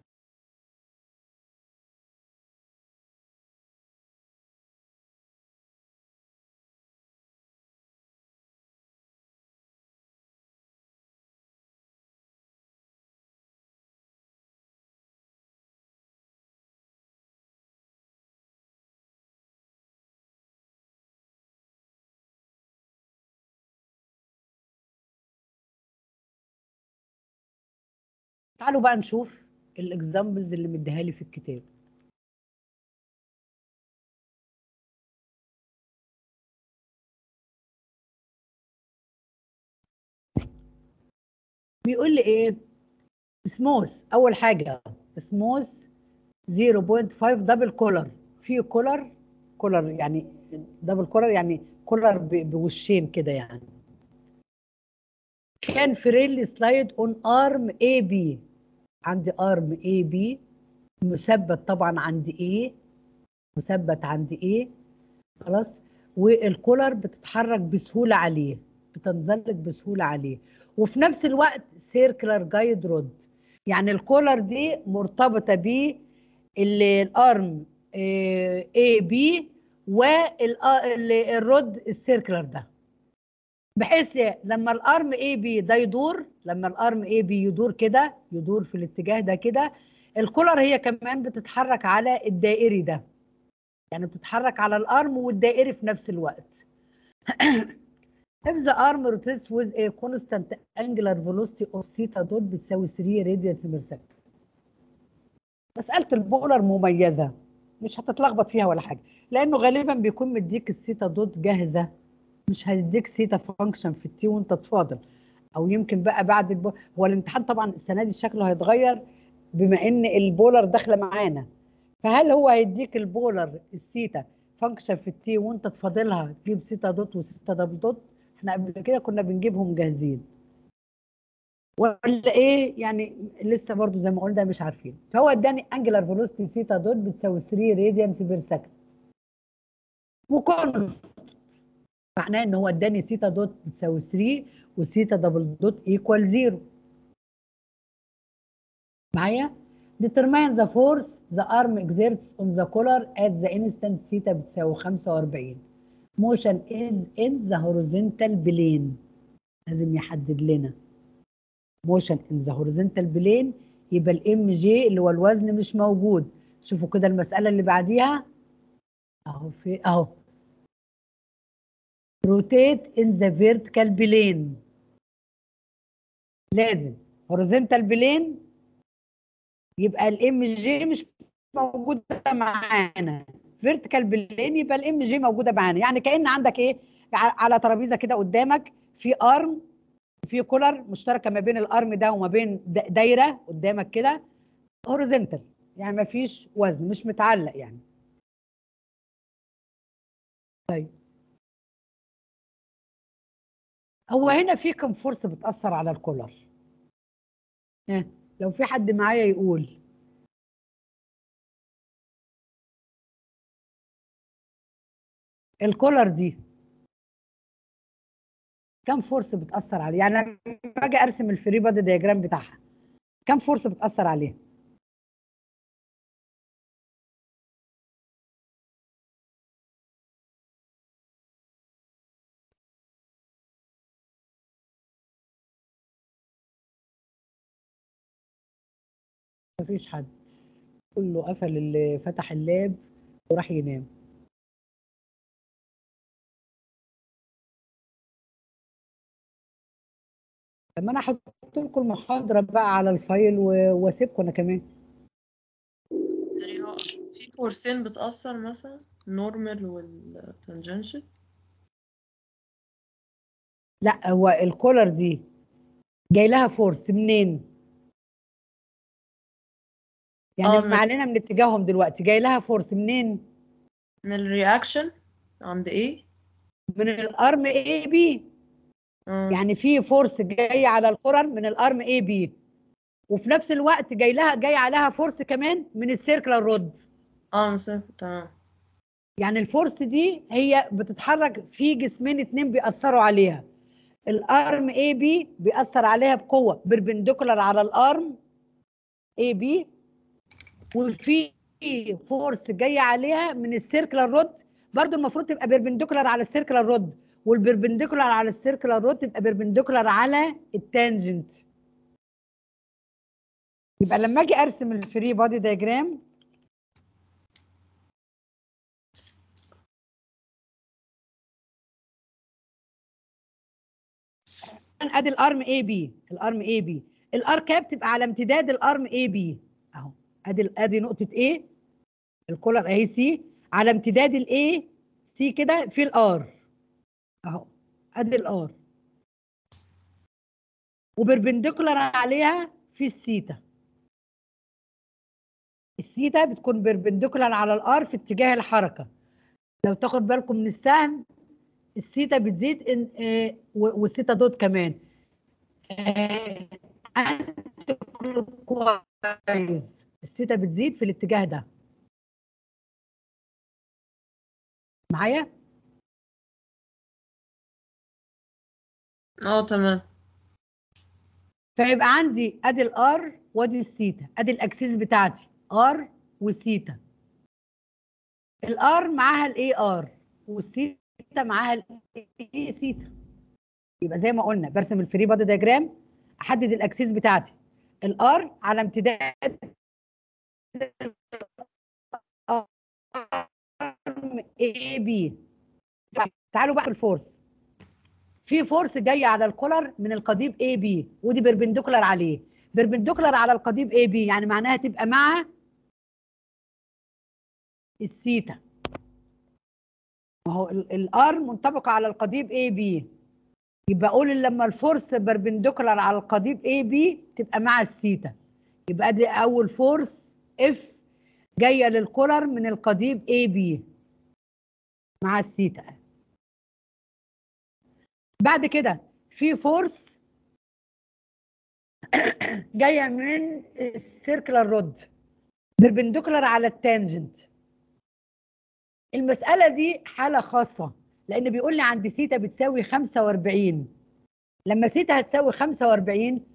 تعالوا بقى نشوف الاكزامبلز اللي مديها لي في الكتاب بيقول لي ايه سموث اول حاجه سموث 0.5 دبل كولر في كولر كولر يعني دبل كولر يعني كولر بوشين كده يعني كان فريلي سلايد اون ارم اي بي عندي ارم اي بي مثبت طبعا عندي ايه مثبت عندي ايه خلاص والكولر بتتحرك بسهوله عليه بتنزلق بسهوله عليه وفي نفس الوقت سيركلر جايد رود يعني الكولر دي مرتبطه ب الارم اي بي والرود السيركلر ده بحيث لما الارم اي بي ده يدور لما الارم اي بي يدور كده يدور في الاتجاه ده كده الكولر هي كمان بتتحرك على الدائري ده يعني بتتحرك على الارم والدائري في نفس الوقت if the arm rotates with a constant angular velocity of theta dot بتساوي 3 radians per second مسألة البولر مميزة مش هتتلخبط فيها ولا حاجة لأنه غالبا بيكون مديك الثيتا دوت جاهزة مش هيديك ثيتا فانكشن في التي وانت تفاضل او يمكن بقى بعد الب... هو الامتحان طبعا السنه دي شكله هيتغير بما ان البولر داخله معانا فهل هو هيديك البولر الثيتا فانكشن في التي وانت تفاضلها تجيب ثيتا دوت وثيتا دبل دوت احنا قبل كده كنا بنجيبهم جاهزين ولا ايه يعني لسه برضو زي ما قلنا مش عارفين فهو اداني انجلر فيلوسيتي ثيتا دوت بتساوي 3 راديانس بير سكند وكونست معناه ان هو اداني ثيتا دوت بتساوي 3 وثيتا دبل دوت ايكوال 0 معايا determine the force the arm exerts on the collar at the instant theta بتساوي 45 motion is in the horizontal plane لازم يحدد لنا motion in the horizontal plane يبقى الام جي اللي هو الوزن مش موجود شوفوا كده المسألة اللي بعديها اهو في اهو rotate in the vertical plane لازم horizontal plane يبقى الام جي مش موجوده معانا فيرتيكال بلين يبقى الام جي موجوده معانا يعني كان عندك ايه على ترابيزه كده قدامك في ارم في كولر مشتركه ما بين الارم ده وما بين دايره قدامك كده هوريزونتال يعني ما فيش وزن مش متعلق يعني طيب هو هنا في كم فورس بتاثر على الكولر ها لو في حد معايا يقول الكولر دي كم فورس بتأثر عليه يعني لما باجي ارسم الفري بادي دياجرام بتاعها كم فورس بتأثر عليه مفيش حد كله قفل اللي فتح اللاب وراح ينام لما انا احط لكم المحاضره بقى على الفايل واسيبكم انا كمان يعني هو في فورسين بتأثر مثلا النورمال والتانجنشال لا هو الكولر دي جاي لها فورس منين يعني اه ما من- علينا من اتجاههم دلوقتي جاي لها فورس منين من الرياكشن عند ايه من الارم اي بي اه يعني في فورس جاي على الكولر من الارم اي بي وفي نفس الوقت جاي لها جاي عليها فورس كمان من السيركلر رود اه مسافة تمام يعني الفورس دي هي بتتحرك في جسمين اتنين بيأثروا عليها الارم اي بي بيأثر عليها بقوة بربنديكولار على الارم اي بي وفي فورس جاية عليها من السيركلر رود برضو المفروض تبقى بربنديكولار على السيركلر رود والبربنديكولار على السيركلر رود تبقى بربنديكولار على التانجنت يبقى لما اجي ارسم الفري بادي دايجرام ادي الارم اي بي الارم اي بي الار كاب تبقى على امتداد الارم اي بي اهو ادي ادي نقطه A الكولر اهي سي على امتداد الاي سي كده في الار اهو ادي الار وبربنديكولار عليها في السيتا السيتا بتكون بربنديكولار على الار في اتجاه الحركه لو تاخد بالكم من السهم السيتا بتزيد ان آه، و- والسيتا دوت كمان آه، أنتي كويس السيتا بتزيد في الاتجاه ده معايا اه تمام فيبقى عندي ادي الار وادي السيتا ادي الاكسيس بتاعتي ار وسيتا الار معاها الاي ار والسيتا معاها الاي سيتا يبقى زي ما قلنا برسم الفري بادي دياجرام احدد الاكسيس بتاعتي الار على امتداد اي بي تعالوا بقى في الفورس في فورس جايه على الكولر من القضيب اي بي ودي بيربنديكولار عليه بيربنديكولار على القضيب اي بي يعني معناها تبقى مع السيتا ما هو الار منطبقه على القضيب اي بي يبقى اقول لما الفورس بيربنديكولار على القضيب اي بي تبقى مع السيتا يبقى دي اول فورس اف جايه للكولر من القضيب اي بي مع السيتا بعد كده في فورس جايه من السيركلر رود بيربنديكولار على التانجنت المساله دي حاله خاصه لان بيقول لي عند سيتا بتساوي 45 لما سيتا هتساوي 45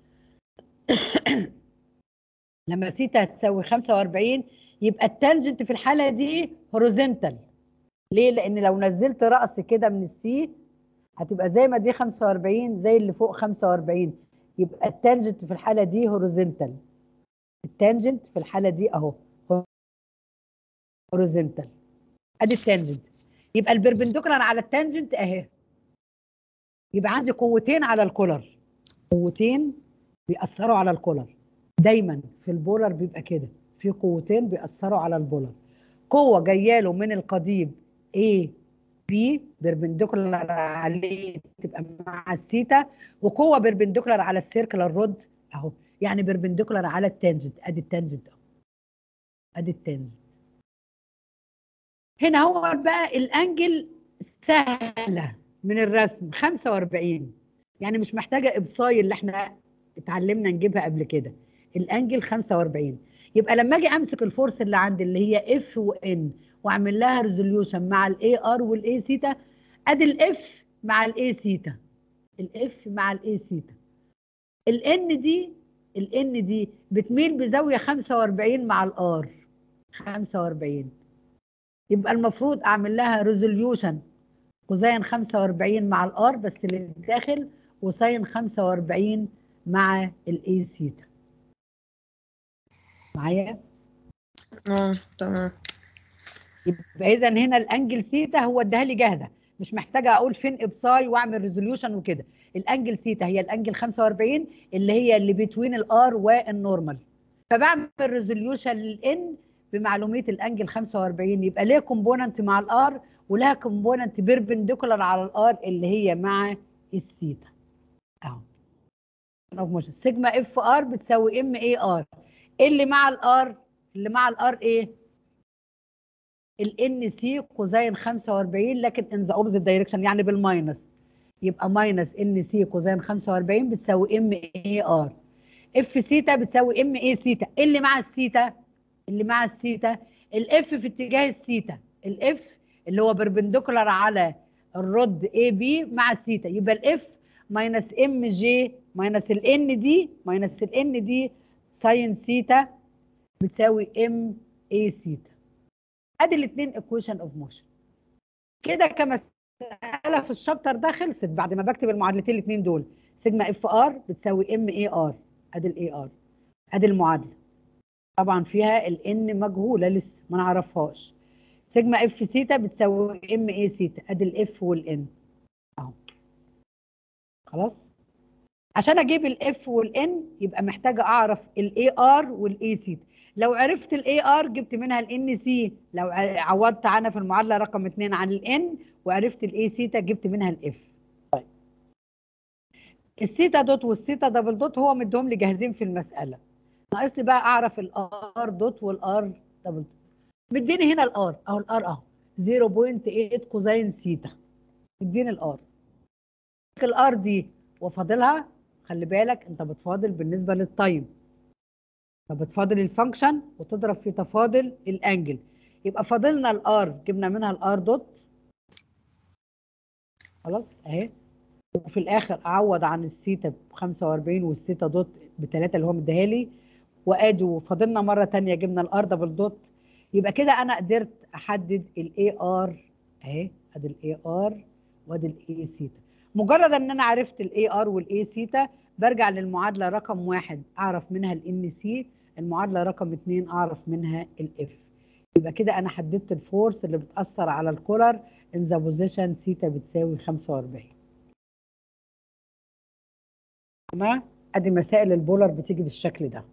لما سيتا هتساوي 45 يبقى التانجنت في الحاله دي هوريزونتال ليه لان لو نزلت راس كده من السي هتبقى زي ما دي 45 زي اللي فوق 45 يبقى التانجنت في الحاله دي هوريزونتال التانجنت في الحاله دي اهو هوريزونتال ادي التانجنت يبقى البربنديكولار على التانجنت اهي يبقى عندي قوتين على الكولر قوتين بيأثروا على الكولر دايما في البولر بيبقى كده في قوتين بيأثروا على البولر قوة جاية له من القضيب A B بيربنديكولار عليه تبقى مع الثيتا وقوة بيربنديكولار على السيركلر رود اهو يعني بيربنديكولار على التانجنت ادي التانجنت اهو ادي التانجنت هنا هو بقى الانجل سهله من الرسم 45 يعني مش محتاجه ابصاي اللي احنا اتعلمنا نجيبها قبل كده الانجل 45 يبقى لما اجي امسك الفورس اللي عندي اللي هي اف وان واعمل لها ريزوليوشن مع الاي ار والاي سيتا ادي الاف مع الاي سيتا الاف مع الاي سيتا الان دي الان دي بتميل بزاويه 45 مع الار 45 يبقى المفروض اعمل لها ريزوليوشن كوزين 45 مع الار بس للداخل وساين 45 مع الاي سيتا معايا اه تمام يبقى اذا هنا الانجل سيتا هو اداها لي جاهزه مش محتاجه اقول فين ابصاي واعمل ريزوليوشن وكده الانجل سيتا هي الانجل 45 اللي هي اللي بتوين الار والنورمال فبعمل ريزوليوشن للان بمعلوميه الانجل 45 يبقى ليه كومبوننت مع الار ولها كومبوننت بيربنديكولار على الار اللي هي مع السيتا اهو سيجما اف ار بتساوي ام اي ار اللي مع الار اللي مع الار ايه الان سي كوزين 45 لكن ان ذا اوبزيت دايركشن يعني بالماينس يبقى ماينس ان سي كوزين 45 بتساوي ام اي ار اف سيتا بتساوي ام اي سيتا اللي مع السيتا اللي مع السيتا الاف في اتجاه السيتا الاف اللي هو بربنديكولار على الرد اي بي مع السيتا يبقى الاف ماينس ام جي ماينس الان دي ماينس الان دي ساين سيتا بتساوي ام اي سيتا ادي الاثنين ايكويشن اوف موشن كده كمساله في الشابتر ده خلصت بعد ما بكتب المعادلتين الاثنين دول سيجما اف ار بتساوي ام اي ار ادي الاي ار ادي المعادله طبعا فيها الان مجهوله لسه ما نعرفهاش سيجما اف سيتا بتساوي ام اي سيتا ادي الاف والان اهو خلاص عشان اجيب الاف والان يبقى محتاجه اعرف الاي ار والاي سيتا لو عرفت الاي ار جبت منها الان سي لو عوضت عنها في المعادله رقم 2 عن الان وعرفت الاي سيتا جبت منها الاف طيب السيتا دوت والسيتا دبل دوت هو مديهم لي جاهزين في المساله ناقص لي بقى اعرف الار دوت والار دبل دوت مديني هنا الار اهو الار اهو 0.8 كوزين سيتا مديني الار الار دي وفاضلها خلي بالك انت بتفاضل بالنسبه للتايم فبتفاضل الفانكشن وتضرب في تفاضل الانجل يبقى فاضلنا الار جبنا منها الار دوت خلاص اهي وفي الاخر اعوض عن السيتا ب 45 والسيتا دوت بثلاثه اللي هو مديها لي وادي وفاضلنا مره ثانيه جبنا الار دبل دوت يبقى كده انا قدرت احدد الاي ار اهي ادي الاي ار وادي الاي سيتا مجرد ان انا عرفت الاي ار والاي سيتا برجع للمعادله رقم واحد اعرف منها الان سي المعادله رقم اتنين اعرف منها الاف يبقى كده انا حددت الفورس اللي بتاثر على الكولر ان ذا بوزيشن سيتا بتساوي 45 تمام ادي مسائل البولر بتيجي بالشكل ده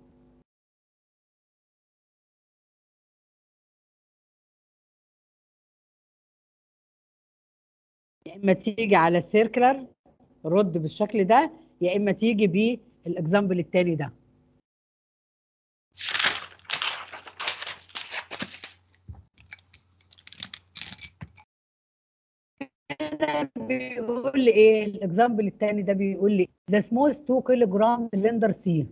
يا اما تيجي على سيركلر رد بالشكل ده يا اما تيجي بالاكزامبل التاني ده هنا بيقول لي ايه الاكزامبل التاني ده بيقول لي ذا سموث 2 كيلو جرام سلندر سي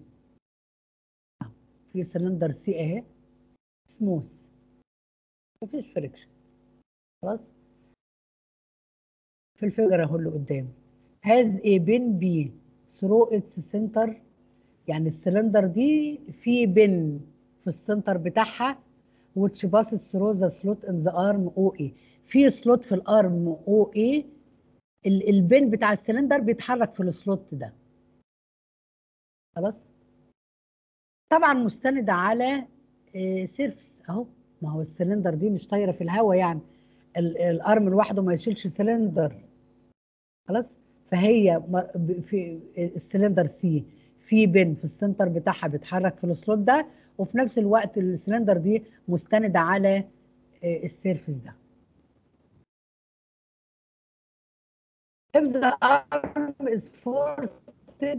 في سلندر سي اهي سموث مفيش فريكشن خلاص في الفيجر اهو اللي قدام has a pin B through its center يعني السلندر دي في بن في السنتر بتاعها which passes through the slot in the arm OA في سلوت في الارم OA ال- البن بتاع السلندر بيتحرك في السلوت ده خلاص طبعا مستند على سيرفس اهو ما هو السلندر دي مش طايره في الهواء يعني ال- الارم لوحده ما يشيلش سلندر خلاص فهي م- ب- في السلندر سي في بن في السنتر بتاعها بيتحرك في السلوت ده وفي نفس الوقت السلندر دي مستندة على آه، السيرفس ده if the arm is forced to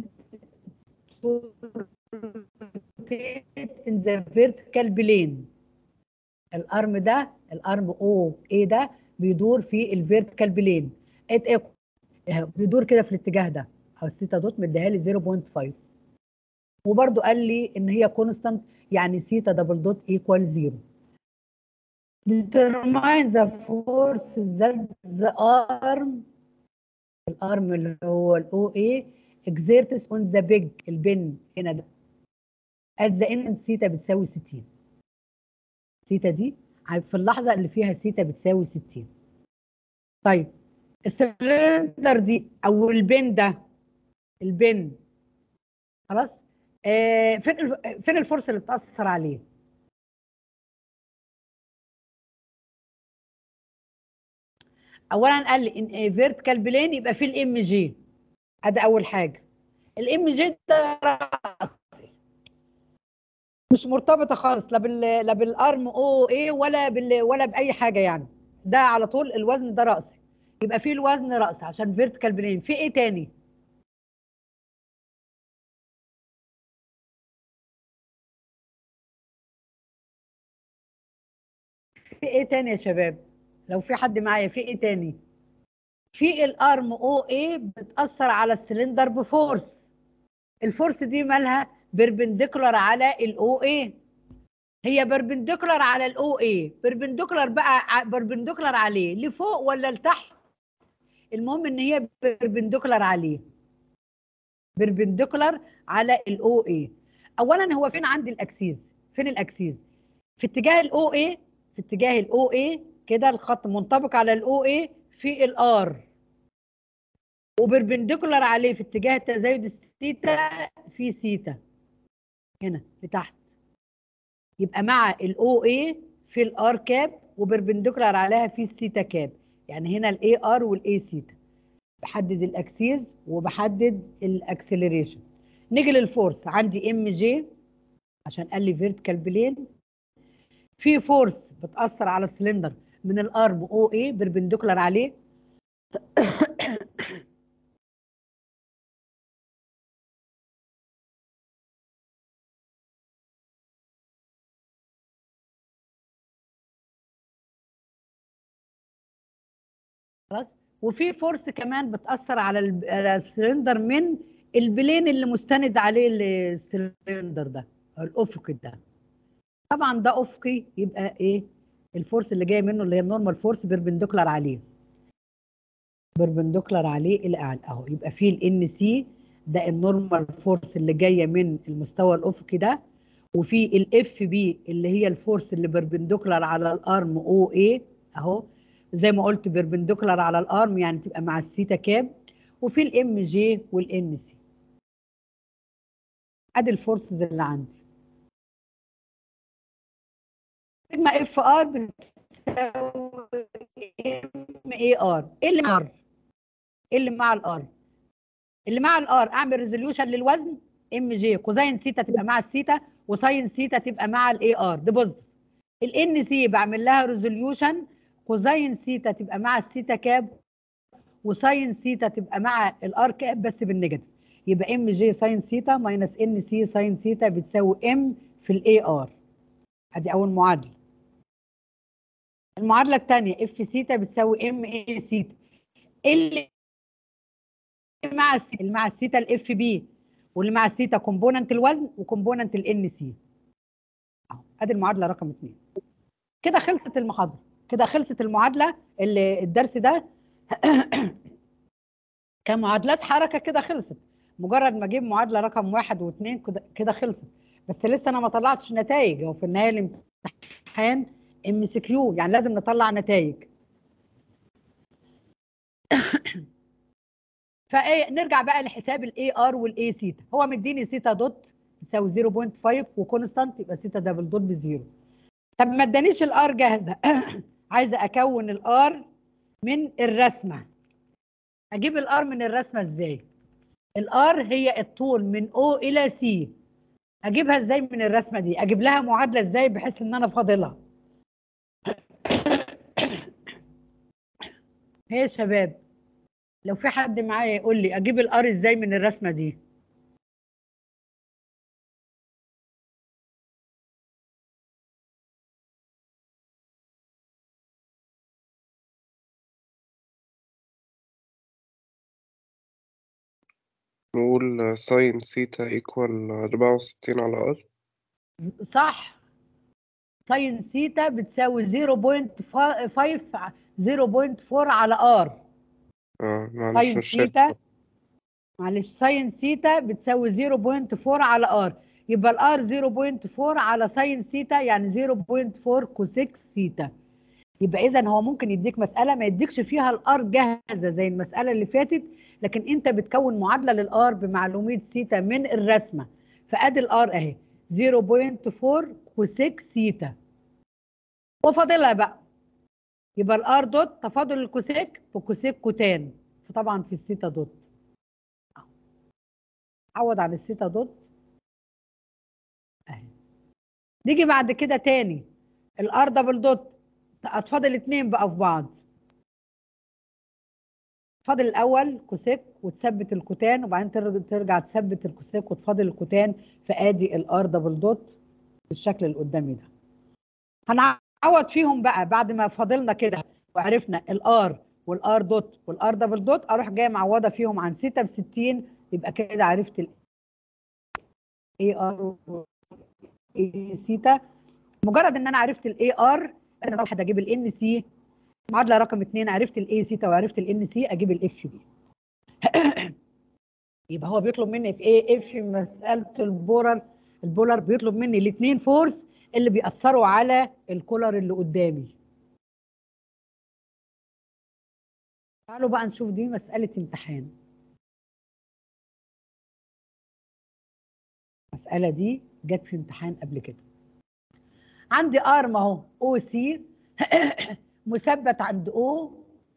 rotate in the vertical plane الارم ده الارم او ايه ده بيدور في الفيرتيكال بلين ات ايكو بيدور كده في الاتجاه ده او السيتا دوت مديها لي 0.5 وبرده قال لي ان هي كونستانت يعني سيتا دبل دوت ايكوال 0 determine the force that the arm الارم اللي هو الاو اي exerts on the big البن هنا ده at the end سيتا بتساوي 60 سيتا دي في اللحظه اللي فيها سيتا بتساوي 60 طيب السلندر دي او البن ده البن خلاص آه فين الف- فين الفرصه اللي بتاثر عليه اولا قال لي ان فيرتيكال بلين يبقى في الام جي ادي اول حاجه الام جي ده راسي مش مرتبطه خالص لا بال لا بالارم او اي ولا بال ولا باي حاجه يعني ده على طول الوزن ده راسي يبقى في الوزن راسي عشان فيرتيكال بلين في ايه تاني في ايه تاني يا شباب لو في حد معايا في ايه تاني في الارم او اي بتاثر على السلندر بفورس الفورس دي مالها بيربنديكولار على الاو اي هي بيربنديكولار على الاو اي بيربنديكولار بقى بيربنديكولار عليه لفوق ولا لتحت المهم ان هي بيربنديكولار عليه بيربنديكولار على الاو اي اولا هو فين عندي الاكسيز فين الاكسيز في اتجاه الاو اي في اتجاه الاو اي كده الخط منطبق على الاو اي في الار وبربنديكولار عليه في اتجاه تزايد السيتا في سيتا هنا لتحت يبقى مع الاو اي في الار كاب وبربنديكولار عليها في السيتا كاب يعني هنا الاي ار والاي سيتا بحدد الاكسيز وبحدد الاكسلريشن نيجي للفورس عندي ام جي عشان قال لي فيرتيكال بلين في فورس بتاثر على السلندر من الارم او اي بربنديكولار عليه خلاص وفي فورس كمان بتاثر على ال- على السلندر من البلين اللي مستند عليه السلندر ده أو الافقي ده طبعا ده افقي يبقى ايه الفورس اللي جايه منه اللي هي النورمال فورس بيربنديكولار عليه بيربنديكولار عليه الى اعلى اهو يبقى في الان سي ده النورمال فورس اللي جايه من المستوى الافقي ده وفي الاف بي اللي هي الفورس اللي بيربنديكولار على الارم او اي اهو زي ما قلت بيربنديكولار على الارم يعني تبقى مع السيتا كاب وفي الام جي والان سي ادي الفورسز اللي عندي سيجما اف ار بتساوي ام اي ار ايه اللي مع ار ايه اللي مع الار اللي مع الار اعمل ريزوليوشن للوزن ام جي كوزين سيتا تبقى مع السيتا وساين سيتا تبقى مع الاي ار دي بوزيتيف الان سي بعمل لها ريزوليوشن كوزين سيتا تبقى مع السيتا كاب وساين سيتا تبقى مع الار كاب بس بالنيجاتيف يبقى ام جي ساين سيتا ماينس ان سي ساين سيتا بتساوي ام في الاي ار ادي اول معادله المعادله الثانيه اف سيتا بتساوي ام اي سيتا اللي مع السي- اللي مع السيتا الاف بي واللي مع السيتا كومبوننت الوزن وكومبوننت الان سي اهو ادي المعادله رقم اثنين كده خلصت المحاضره كده خلصت المعادله اللي الدرس ده كمعادلات حركه كده خلصت مجرد ما اجيب معادله رقم واحد واثنين كده كده خلصت بس لسه انا ما طلعتش نتائج هو في النهايه الامتحان ام سي كيو يعني لازم نطلع نتائج فايه نرجع بقى لحساب الاي ار والاي سيتا هو مديني سيتا دوت تساوي 0.5 وكونستانت يبقى سيتا دبل دوت بزيرو طب ما ادانيش الار جاهزه عايزه اكون الار من الرسمه اجيب الار من الرسمه ازاي الار هي الطول من او الى سي اجيبها ازاي من الرسمه دي اجيب لها معادله ازاي بحيث ان انا فاضلها هي يا شباب لو في حد معايا يقول لي اجيب الار ازاي من الرسمه دي نقول ساين سيتا ايكوال أربعة وستين على ار صح ساين سيتا بتساوي 0.5 0.4 على ار اه معلش ساين مش شايف. سيتا معلش ساين سيتا بتساوي 0.4 على ار يبقى الار 0.4 على ساين سيتا يعني 0.4 كوسيك سيتا يبقى اذا هو ممكن يديك مساله ما يديكش فيها الار جاهزه زي المساله اللي فاتت لكن انت بتكون معادله للار بمعلوميه سيتا من الرسمه فادي الار اهي 0.4 كوسيك سيتا وفاضلها بقى يبقى الار دوت تفاضل الكوسيك بكوسيك كوتان فطبعا في السيتا دوت عوض عن السيتا دوت اهي نيجي بعد كده تاني الار دبل دوت هتفاضل اتنين بقى في بعض فاضل الاول كوسيك وتثبت الكوتان وبعدين ترجع, ترجع تثبت الكوسيك وتفاضل الكوتان فادي الار دبل دوت بالشكل اللي قدامي ده هنعوض فيهم بقى بعد ما فاضلنا كده وعرفنا الار والار دوت والار دبل دوت اروح جايه معوضه فيهم عن سيتا ب 60 يبقى كده عرفت ال اي ار اي سيتا مجرد ان انا عرفت الاي ار انا واحد اجيب الان سي معادله رقم اثنين عرفت الاي سيتا وعرفت الان سي اجيب الاف بي يبقى هو بيطلب مني في ايه اف مساله البولر البولر بيطلب مني الاثنين فورس اللي بيأثروا على الكولر اللي قدامي تعالوا بقى نشوف دي مسألة امتحان المسألة دي جت في امتحان قبل كده عندي ارم اهو او سي مثبت عند او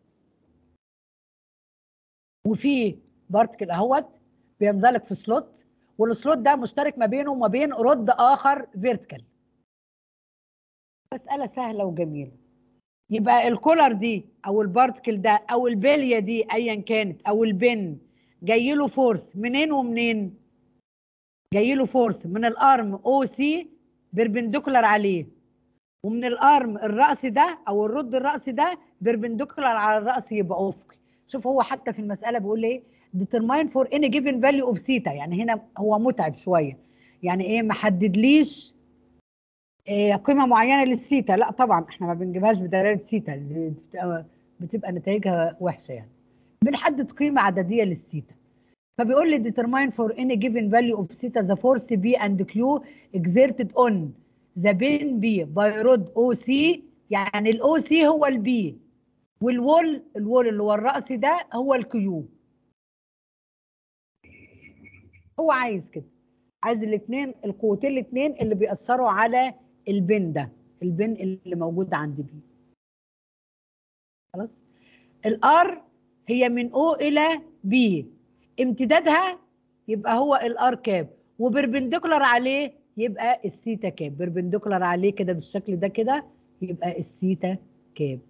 وفي بارتكل اهوت بينزلق في سلوت والسلوت ده مشترك ما بينه وما بين رد اخر فيرتيكال مسألة سهلة وجميلة يبقى الكولر دي او البارتكل ده او البليه دي ايا كانت او البن جاي له فورس منين ومنين جاي له فورس من الارم او سي بيربنديكولار عليه ومن الارم الرأسي ده او الرد الرأسي ده بيربنديكولار على الرأس يبقى افقي شوف هو حتى في المسألة بيقول ايه determine for any given value of theta يعني هنا هو متعب شوية يعني ايه ما حددليش إيه قيمة معينة للسيتا لا طبعا احنا ما بنجيبهاش بدلالة سيتا دي بتبقى, بتبقى نتائجها وحشة يعني بنحدد قيمة عددية للسيتا فبيقول لي determine for any given value of theta the force B and Q exerted on the pin B by rod OC يعني الاو سي هو البي والوول الوول اللي هو الرأس ده هو الكيو هو عايز كده عايز الاثنين القوتين الاثنين اللي بيأثروا على البن ده البن اللي موجود عند بي خلاص الار هي من او الى بي امتدادها يبقى هو الار كاب وبربنديكولار عليه يبقى السيتا كاب بربنديكولار عليه كده بالشكل ده كده يبقى السيتا كاب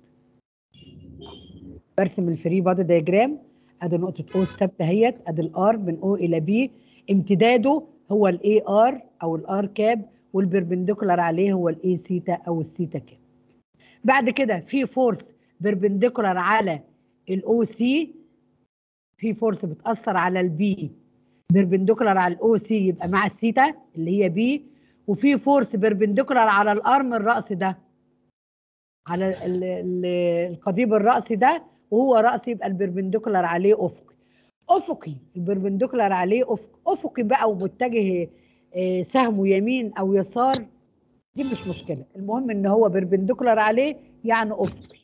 برسم الفري بادي دايجرام ادي نقطه او الثابته اهيت ادي الار من او الى بي امتداده هو الاي ار او الار كاب والبربنديكولار عليه هو الاي سيتا او السيتا كاب بعد كده في فورس بربنديكولار على الاو سي في فورس بتاثر على البي بربنديكولار على الاو سي يبقى مع السيتا اللي هي بي وفي فورس بربنديكولار على الارم الراس ده على ال- ال- القضيب الرأسي ده وهو رأسي يبقى البربنديكولار عليه أفقي أفقي البربنديكولار عليه أفقي أفقي بقى ومتجه آه، سهمه يمين أو يسار دي مش مشكلة المهم إن هو بربنديكولار عليه يعني أفقي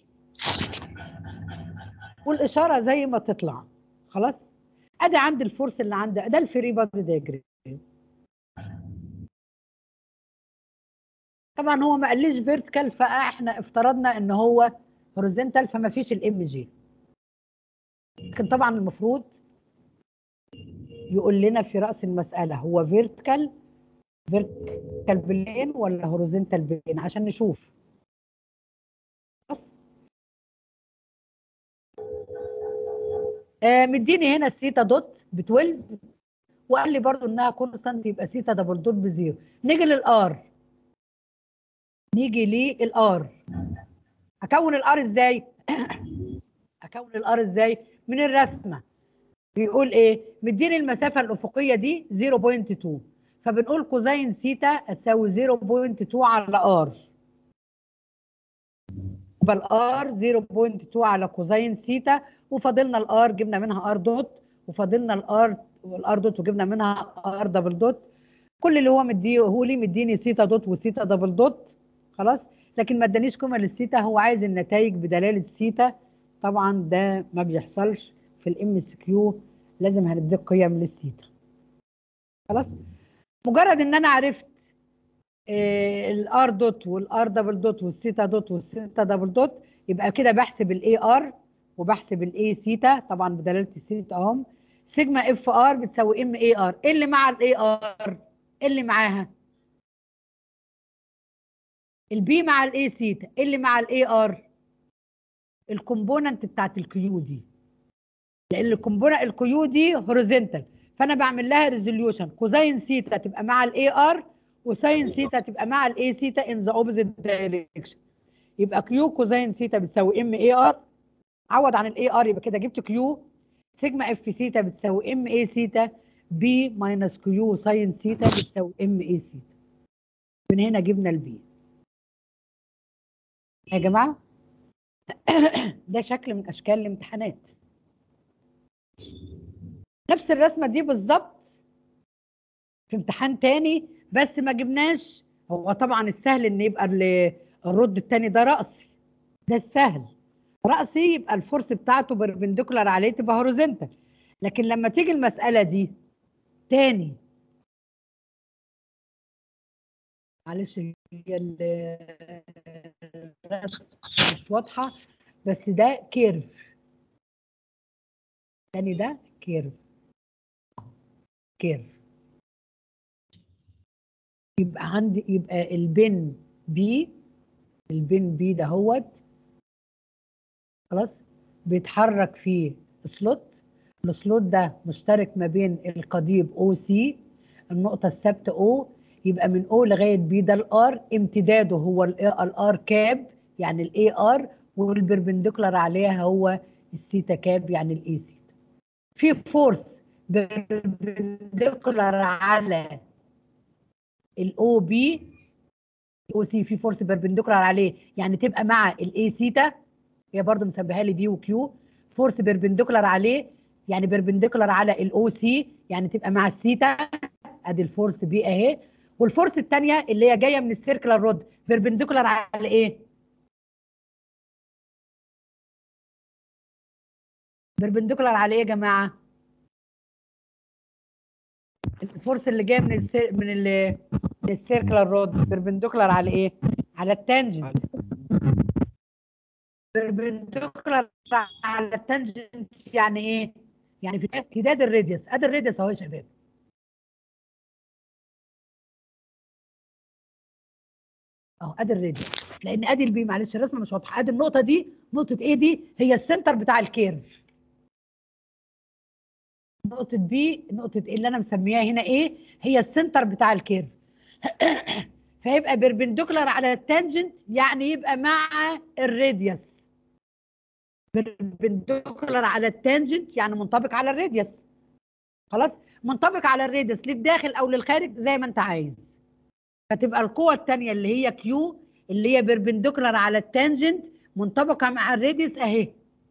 والإشارة زي ما تطلع خلاص أدي عندي الفورس اللي عندي ده الفري بادي دايجرام طبعا هو ما قاليش فيرتيكال فاحنا افترضنا ان هو هوريزونتال فما فيش الام جي لكن طبعا المفروض يقول لنا في راس المساله هو فيرتيكال فيرتيكال بلين ولا هوريزونتال بلين عشان نشوف بس آه مديني هنا السيتا دوت ب 12 وقال لي برضو انها كونستانت يبقى سيتا دبل دوت بزيرو نيجي للار نيجي للار اكون الار ازاي اكون الار ازاي من الرسمه بيقول ايه مديني المسافه الافقيه دي 0.2 فبنقول كوزين سيتا هتساوي 0.2 على ار يبقى الار 0.2 على كوزين سيتا وفاضلنا الار جبنا منها ار دوت وفاضلنا الار والار دوت وجبنا منها ار دبل دوت كل اللي هو مديه هو لي مديني سيتا دوت وسيتا دبل دوت خلاص لكن ما ادانيش قيمه للسيتا هو عايز النتائج بدلاله سيتا طبعا ده ما بيحصلش في الام اس كيو لازم هنديك قيم للسيتا خلاص مجرد ان انا عرفت الار دوت والار دبل دوت والسيتا دوت والسيتا دبل دوت يبقى كده بحسب الاي ار وبحسب الاي سيتا طبعا بدلاله السيتا اهم سيجما اف ار بتساوي ام اي ار ايه اللي مع الاي ار ايه اللي معاها البي مع الاي سيتا ايه اللي مع الاي ار الكومبوننت بتاعت الكيو دي لان الكومبوننت الكيو دي هوريزونتال فانا بعمل لها ريزوليوشن كوزين سيتا تبقى مع الاي ار وساين سيتا تبقى مع الاي سيتا ان ذا اوبوزيت دايركشن يبقى كيو كوزين سيتا بتساوي ام اي ار عوض عن الاي ار يبقى كده جبت كيو سيجما اف سيتا بتساوي ام اي سيتا بي ماينس كيو ساين سيتا بتساوي ام اي سيتا من هنا جبنا البي يا جماعه ده شكل من اشكال الامتحانات نفس الرسمه دي بالظبط في امتحان تاني بس ما جبناش هو طبعا السهل ان يبقى ال- الرد التاني ده رأسي ده السهل رأسي يبقى الفورس بتاعته بربنديكولار عليه تبقى هوريزونتال لكن لما تيجي المسألة دي تاني معلش هي ال- الرسم مش واضحة بس ده كيرف تاني ده كيرف كيرف يبقى عندي يبقى البن بي البن بي ده هوت خلاص بيتحرك فيه سلوت السلوت ده مشترك ما بين القضيب او سي النقطة الثابتة او يبقى من او لغاية بي ده الار امتداده هو الار كاب يعني الاي ار والبربنديكولار عليها هو السيتا كاب يعني الاي سيتا في فورس بربنديكولار على الاو بي الاو سي في فورس بيربنديكولار عليه يعني تبقى مع الاي سيتا هي برضو مسميها لي بي وكيو فورس بيربنديكولار عليه يعني بيربنديكولار على الاو سي يعني تبقى مع السيتا ادي الفورس بي اهي والفورس الثانيه اللي هي جايه من السيركلر رود بيربنديكولار على ايه بيربنديكولار على ايه يا جماعه الفورس اللي جايه من السير من ال السيركلر رود بيربنديكولار على ايه على التانجنت بيربنديكولار على التانجنت يعني ايه يعني في امتداد الراديوس ادي الراديوس اهو يا شباب اهو ادي الراديوس لان ادي البي معلش الرسمه مش واضحه ادي النقطه دي نقطه ايه دي هي السنتر بتاع الكيرف نقطه بي نقطه ايه اللي انا مسميها هنا ايه هي السنتر بتاع الكيرف فيبقى بيربنديكولار على التانجنت يعني يبقى مع الراديوس بيربنديكولار على التانجنت يعني منطبق على الراديوس خلاص منطبق على الراديوس للداخل او للخارج زي ما انت عايز فتبقى القوة الثانية اللي هي كيو اللي هي بيربنديكولار على التانجنت منطبقة مع الراديوس اهي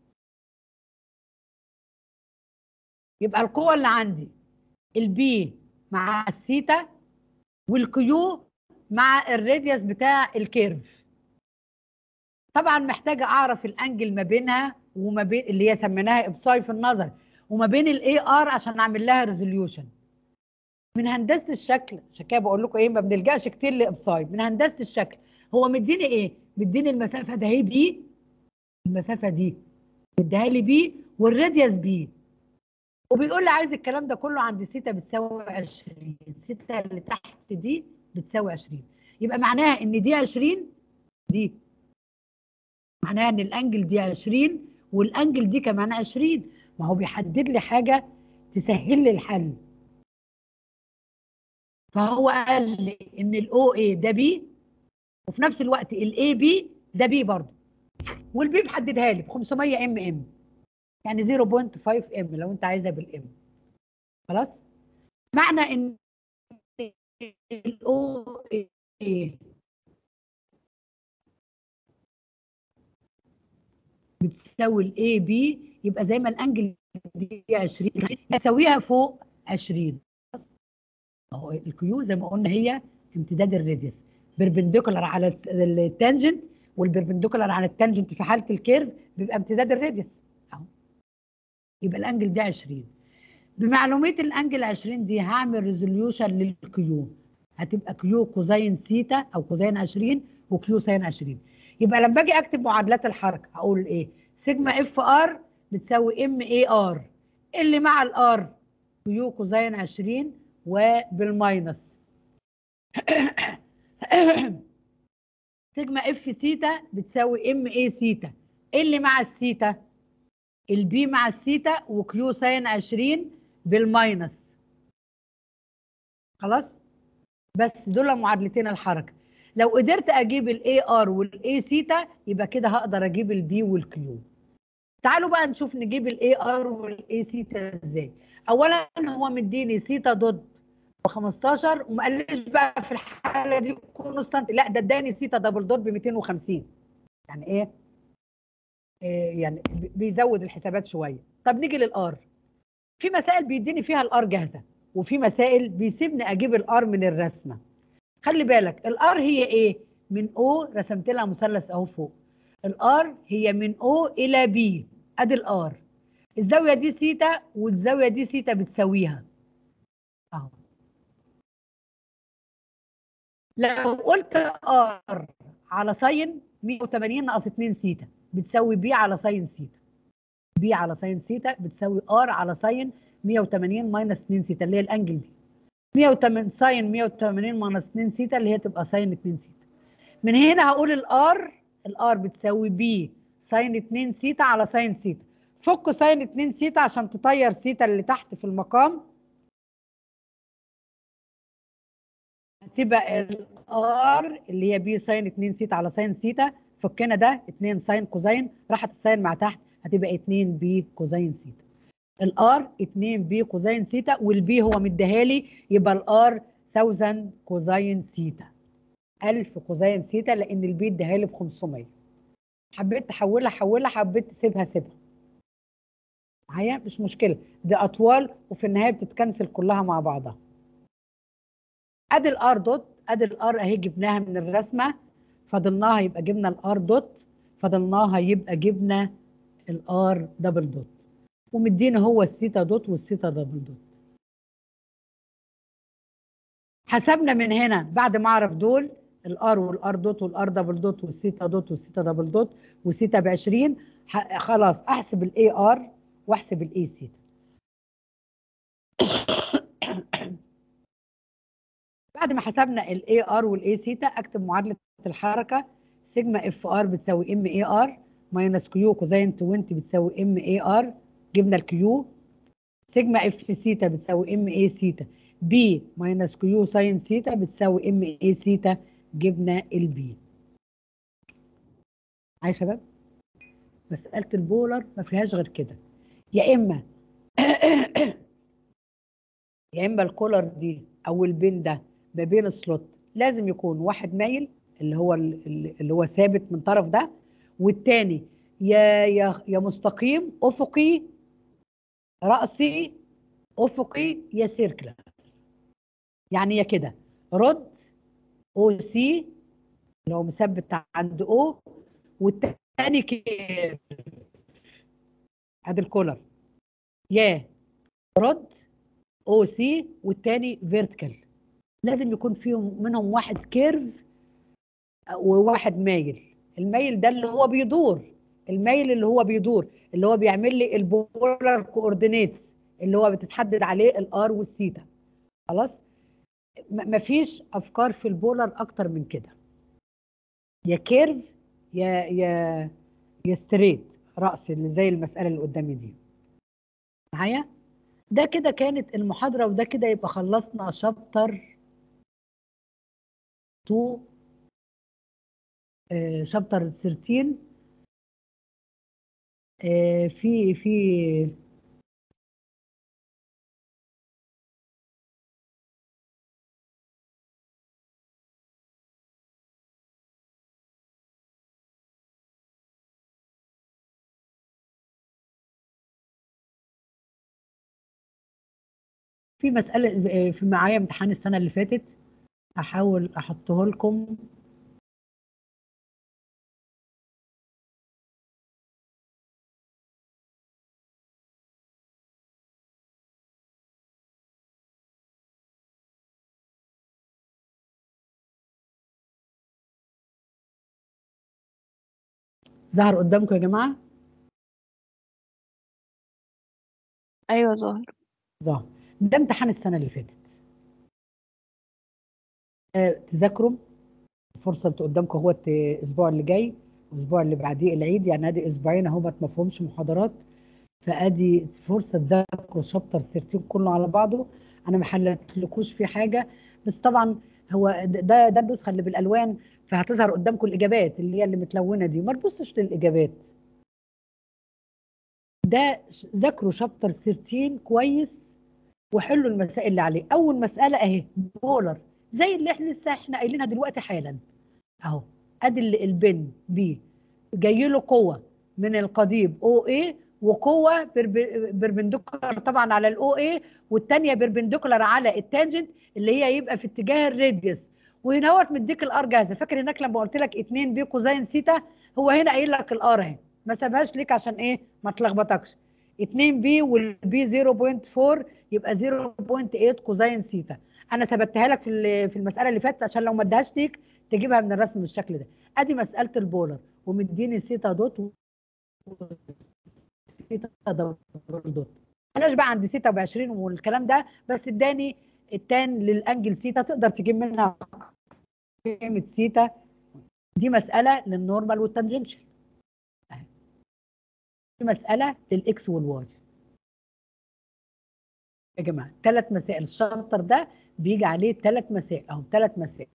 يبقى القوة اللي عندي البي مع الثيتا والكيو مع الراديوس بتاع الكيرف طبعا محتاجة اعرف الانجل ما بينها وما بين اللي هي سميناها ابساي في النظر وما بين الاي ار عشان اعمل لها ريزوليوشن من هندسه الشكل عشان كده بقول لكم ايه ما بنلجاش كتير لابساي من هندسه الشكل هو مديني ايه مديني المسافه ده هي بي المسافه دي مديها لي بي والراديوس بي وبيقول لي عايز الكلام ده كله عند سيتا بتساوي 20 سيتا اللي تحت دي بتساوي 20 يبقى معناها ان دي 20 دي معناها ان الانجل دي 20 والانجل دي كمان 20 ما هو بيحدد لي حاجه تسهل لي الحل فهو قال لي ان الاو اي ده بي وفي نفس الوقت الاي بي ده بي برضه والبي محددها لي ب 500 ام ام يعني 0.5 ام لو انت عايزها بالام خلاص معنى ان الاو اي بتساوي الاي بي يبقى زي ما الانجل دي 20 اساويها فوق 20 اهو الكيو زي ما قلنا هي امتداد الراديوس بيربنديكولار على التانجنت والبيربنديكولار على التانجنت في حاله الكيرف بيبقى امتداد الراديوس اهو يبقى الانجل ده 20 بمعلوميه الانجل 20 دي هعمل ريزوليوشن للكيو هتبقى كيو كوزين سيتا او كوزين 20 وكيو ساين 20 يبقى لما باجي اكتب معادلات الحركه هقول ايه سيجما اف ار بتساوي ام اي ار اللي مع الار كيو كوزين 20 وبالماينس سيجما اف سيتا بتساوي ام اي سيتا اللي مع السيتا البي مع السيتا وكيو ساين 20 بالماينس خلاص بس دول معادلتين الحركه لو قدرت اجيب الاي ار والاي سيتا يبقى كده هقدر اجيب البي والكيو تعالوا بقى نشوف نجيب الاي ار والاي سيتا ازاي اولا هو مديني سيتا ضد ب 15 وما قاليش بقى في الحاله دي كونستانت لا ده اداني سيتا دبل دوت ب 250 يعني ايه؟ إيه يعني بيزود الحسابات شويه طب نيجي للار في مسائل بيديني فيها الار جاهزه وفي مسائل بيسيبني اجيب الار من الرسمه خلي بالك الار هي ايه من او رسمت لها مثلث اهو فوق الار هي من او الى بي ادي الار الزاويه دي سيتا والزاويه دي سيتا بتساويها اهو لو قلت ار على ساين 180 ناقص 2 سيتا بتساوي بي على ساين سيتا بي على ساين سيتا بتساوي ار على ساين 180 ماينس 2 سيتا اللي هي الانجل دي 180 ساين 180 ماينس 2 سيتا اللي هي تبقى ساين 2 سيتا من هنا هقول الار الار بتساوي بي ساين 2 سيتا على ساين سيتا فك ساين 2 سيتا عشان تطير سيتا اللي تحت في المقام هتبقى الار اللي هي بي ساين 2 سيتا على ساين سيتا فكنا ده 2 ساين كوزين راحت الساين مع تحت هتبقى 2 بي كوزين سيتا الار 2 بي كوزين سيتا والبي هو مديها لي يبقى الار 1000 كوزين سيتا 1000 كوزين سيتا لان البي اديها لي ب 500 حبيت تحولها حولها حبيت تسيبها سيبها معايا مش مشكله دي اطوال وفي النهايه بتتكنسل كلها مع بعضها ادي الار دوت ادي الار اهي جبناها من الرسمه فضلناها يبقى جبنا الار دوت فضلناها يبقى جبنا الار دبل دوت ومدينا هو السيتا دوت والسيتا دبل دوت حسبنا من هنا بعد ما اعرف دول الار والار دوت والار دبل دوت والسيتا دوت والسيتا دبل دوت والسيتا ب 20 ح- خلاص احسب الاي ار واحسب الاي سيتا بعد ما حسبنا الاي ار والاي سيتا اكتب معادله الحركه سيجما اف ار بتساوي ام اي ار ماينس كيو كوزين 20 بتساوي ام اي ار جبنا الكيو سيجما اف سيتا بتساوي ام اي سيتا بي ماينس كيو ساين سيتا بتساوي ام اي سيتا جبنا البي يا شباب مسألة البولر ما فيهاش غير كده يا إما يا إما الكولر دي أو البين ده ما بين السلوت لازم يكون واحد مايل اللي هو ال- اللي هو ثابت من طرف ده والتاني يا يا يا مستقيم أفقي رأسي أفقي يا سيركلر يعني يا كده رد او سي اللي هو مثبت عند او والتاني كير ادي الكولر يا رد او سي والتاني فيرتيكال لازم يكون فيهم منهم واحد كيرف وواحد مايل المايل ده اللي هو بيدور المايل اللي هو بيدور اللي هو بيعمل لي البولار كوردينيتس اللي هو بتتحدد عليه الار والثيتا خلاص م- مفيش افكار في البولر اكتر من كده يا كيرف يا يا يا ستريت راس اللي زي المساله اللي قدامي دي معايا ده كده كانت المحاضره وده كده يبقى خلصنا شابتر 2 آه، شابتر 13 آه، في في في مسألة آه، في معايا امتحان السنة اللي فاتت هحاول أحطه لكم ظهر قدامكم يا جماعة أيوة ظاهر ظهر ده امتحان السنة اللي فاتت آه، تذاكروا فرصة انتوا قدامكم هو الأسبوع اللي جاي والأسبوع اللي بعديه العيد يعني ادي أسبوعين اهو ما مفهومش محاضرات فادي فرصة تذاكروا شابتر 13 كله على بعضه انا ما حلتلكوش فيه حاجة بس طبعا هو ده ده النسخة اللي بالألوان فهتظهر قدامكم الإجابات اللي هي اللي متلونة دي ما تبصش للإجابات ده ش- ذاكروا شابتر 13 كويس وحلوا المسائل اللي عليه اول مساله اهي بولر زي اللي احنا لسه احنا قايلينها دلوقتي حالا اهو ادي ال- البن بي جاي له قوه من القضيب او اي وقوه برب- بربنديكولار طبعا على الاو اي والثانيه بربنديكولار على التانجنت اللي هي يبقى في اتجاه الراديوس وهنا هوت مديك الار جاهزه فاكر هناك لما قلت لك 2 بي كوزين سيتا هو هنا قايل لك الار اهي ما سابهاش ليك عشان ايه ما تلخبطكش 2 بي والبي 0.4 يبقى 0.8 كوزين سيتا انا ثبتها لك في ال- في المساله اللي فاتت عشان لو ما ادهاش ليك تجيبها من الرسم بالشكل ده ادي مساله البولر ومديني سيتا دوت و- سيتا دبل دوت بلاش بقى عند سيتا ب 20 والكلام ده بس اداني التان للانجل سيتا تقدر تجيب منها قيمه سيتا دي مساله للنورمال والتانجنشال أهي. دي مساله للاكس والواي يا جماعه ثلاث مسائل الشابتر ده بيجي عليه ثلاث مسائل اهو ثلاث مسائل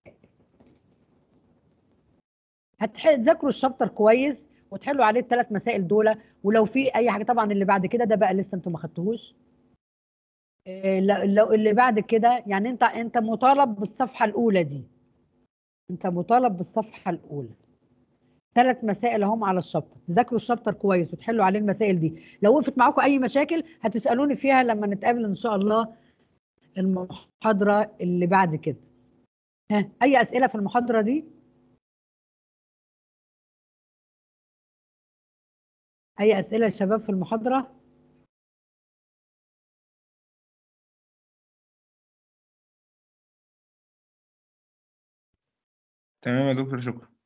هتذاكروا الشابتر كويس وتحلوا عليه الثلاث مسائل دول ولو في اي حاجه طبعا اللي بعد كده ده بقى لسه انتوا ما خدتوهوش إيه، لو لو اللي بعد كده يعني انت انت مطالب بالصفحه الاولى دي انت مطالب بالصفحه الاولى ثلاث مسائل اهم على الشابتر تذاكروا الشابتر كويس وتحلوا عليه المسائل دي لو وقفت معاكم اي مشاكل هتسالوني فيها لما نتقابل ان شاء الله المحاضره اللي بعد كده ها اي اسئله في المحاضره دي اي اسئله يا شباب في المحاضره تمام يا دكتور شكرا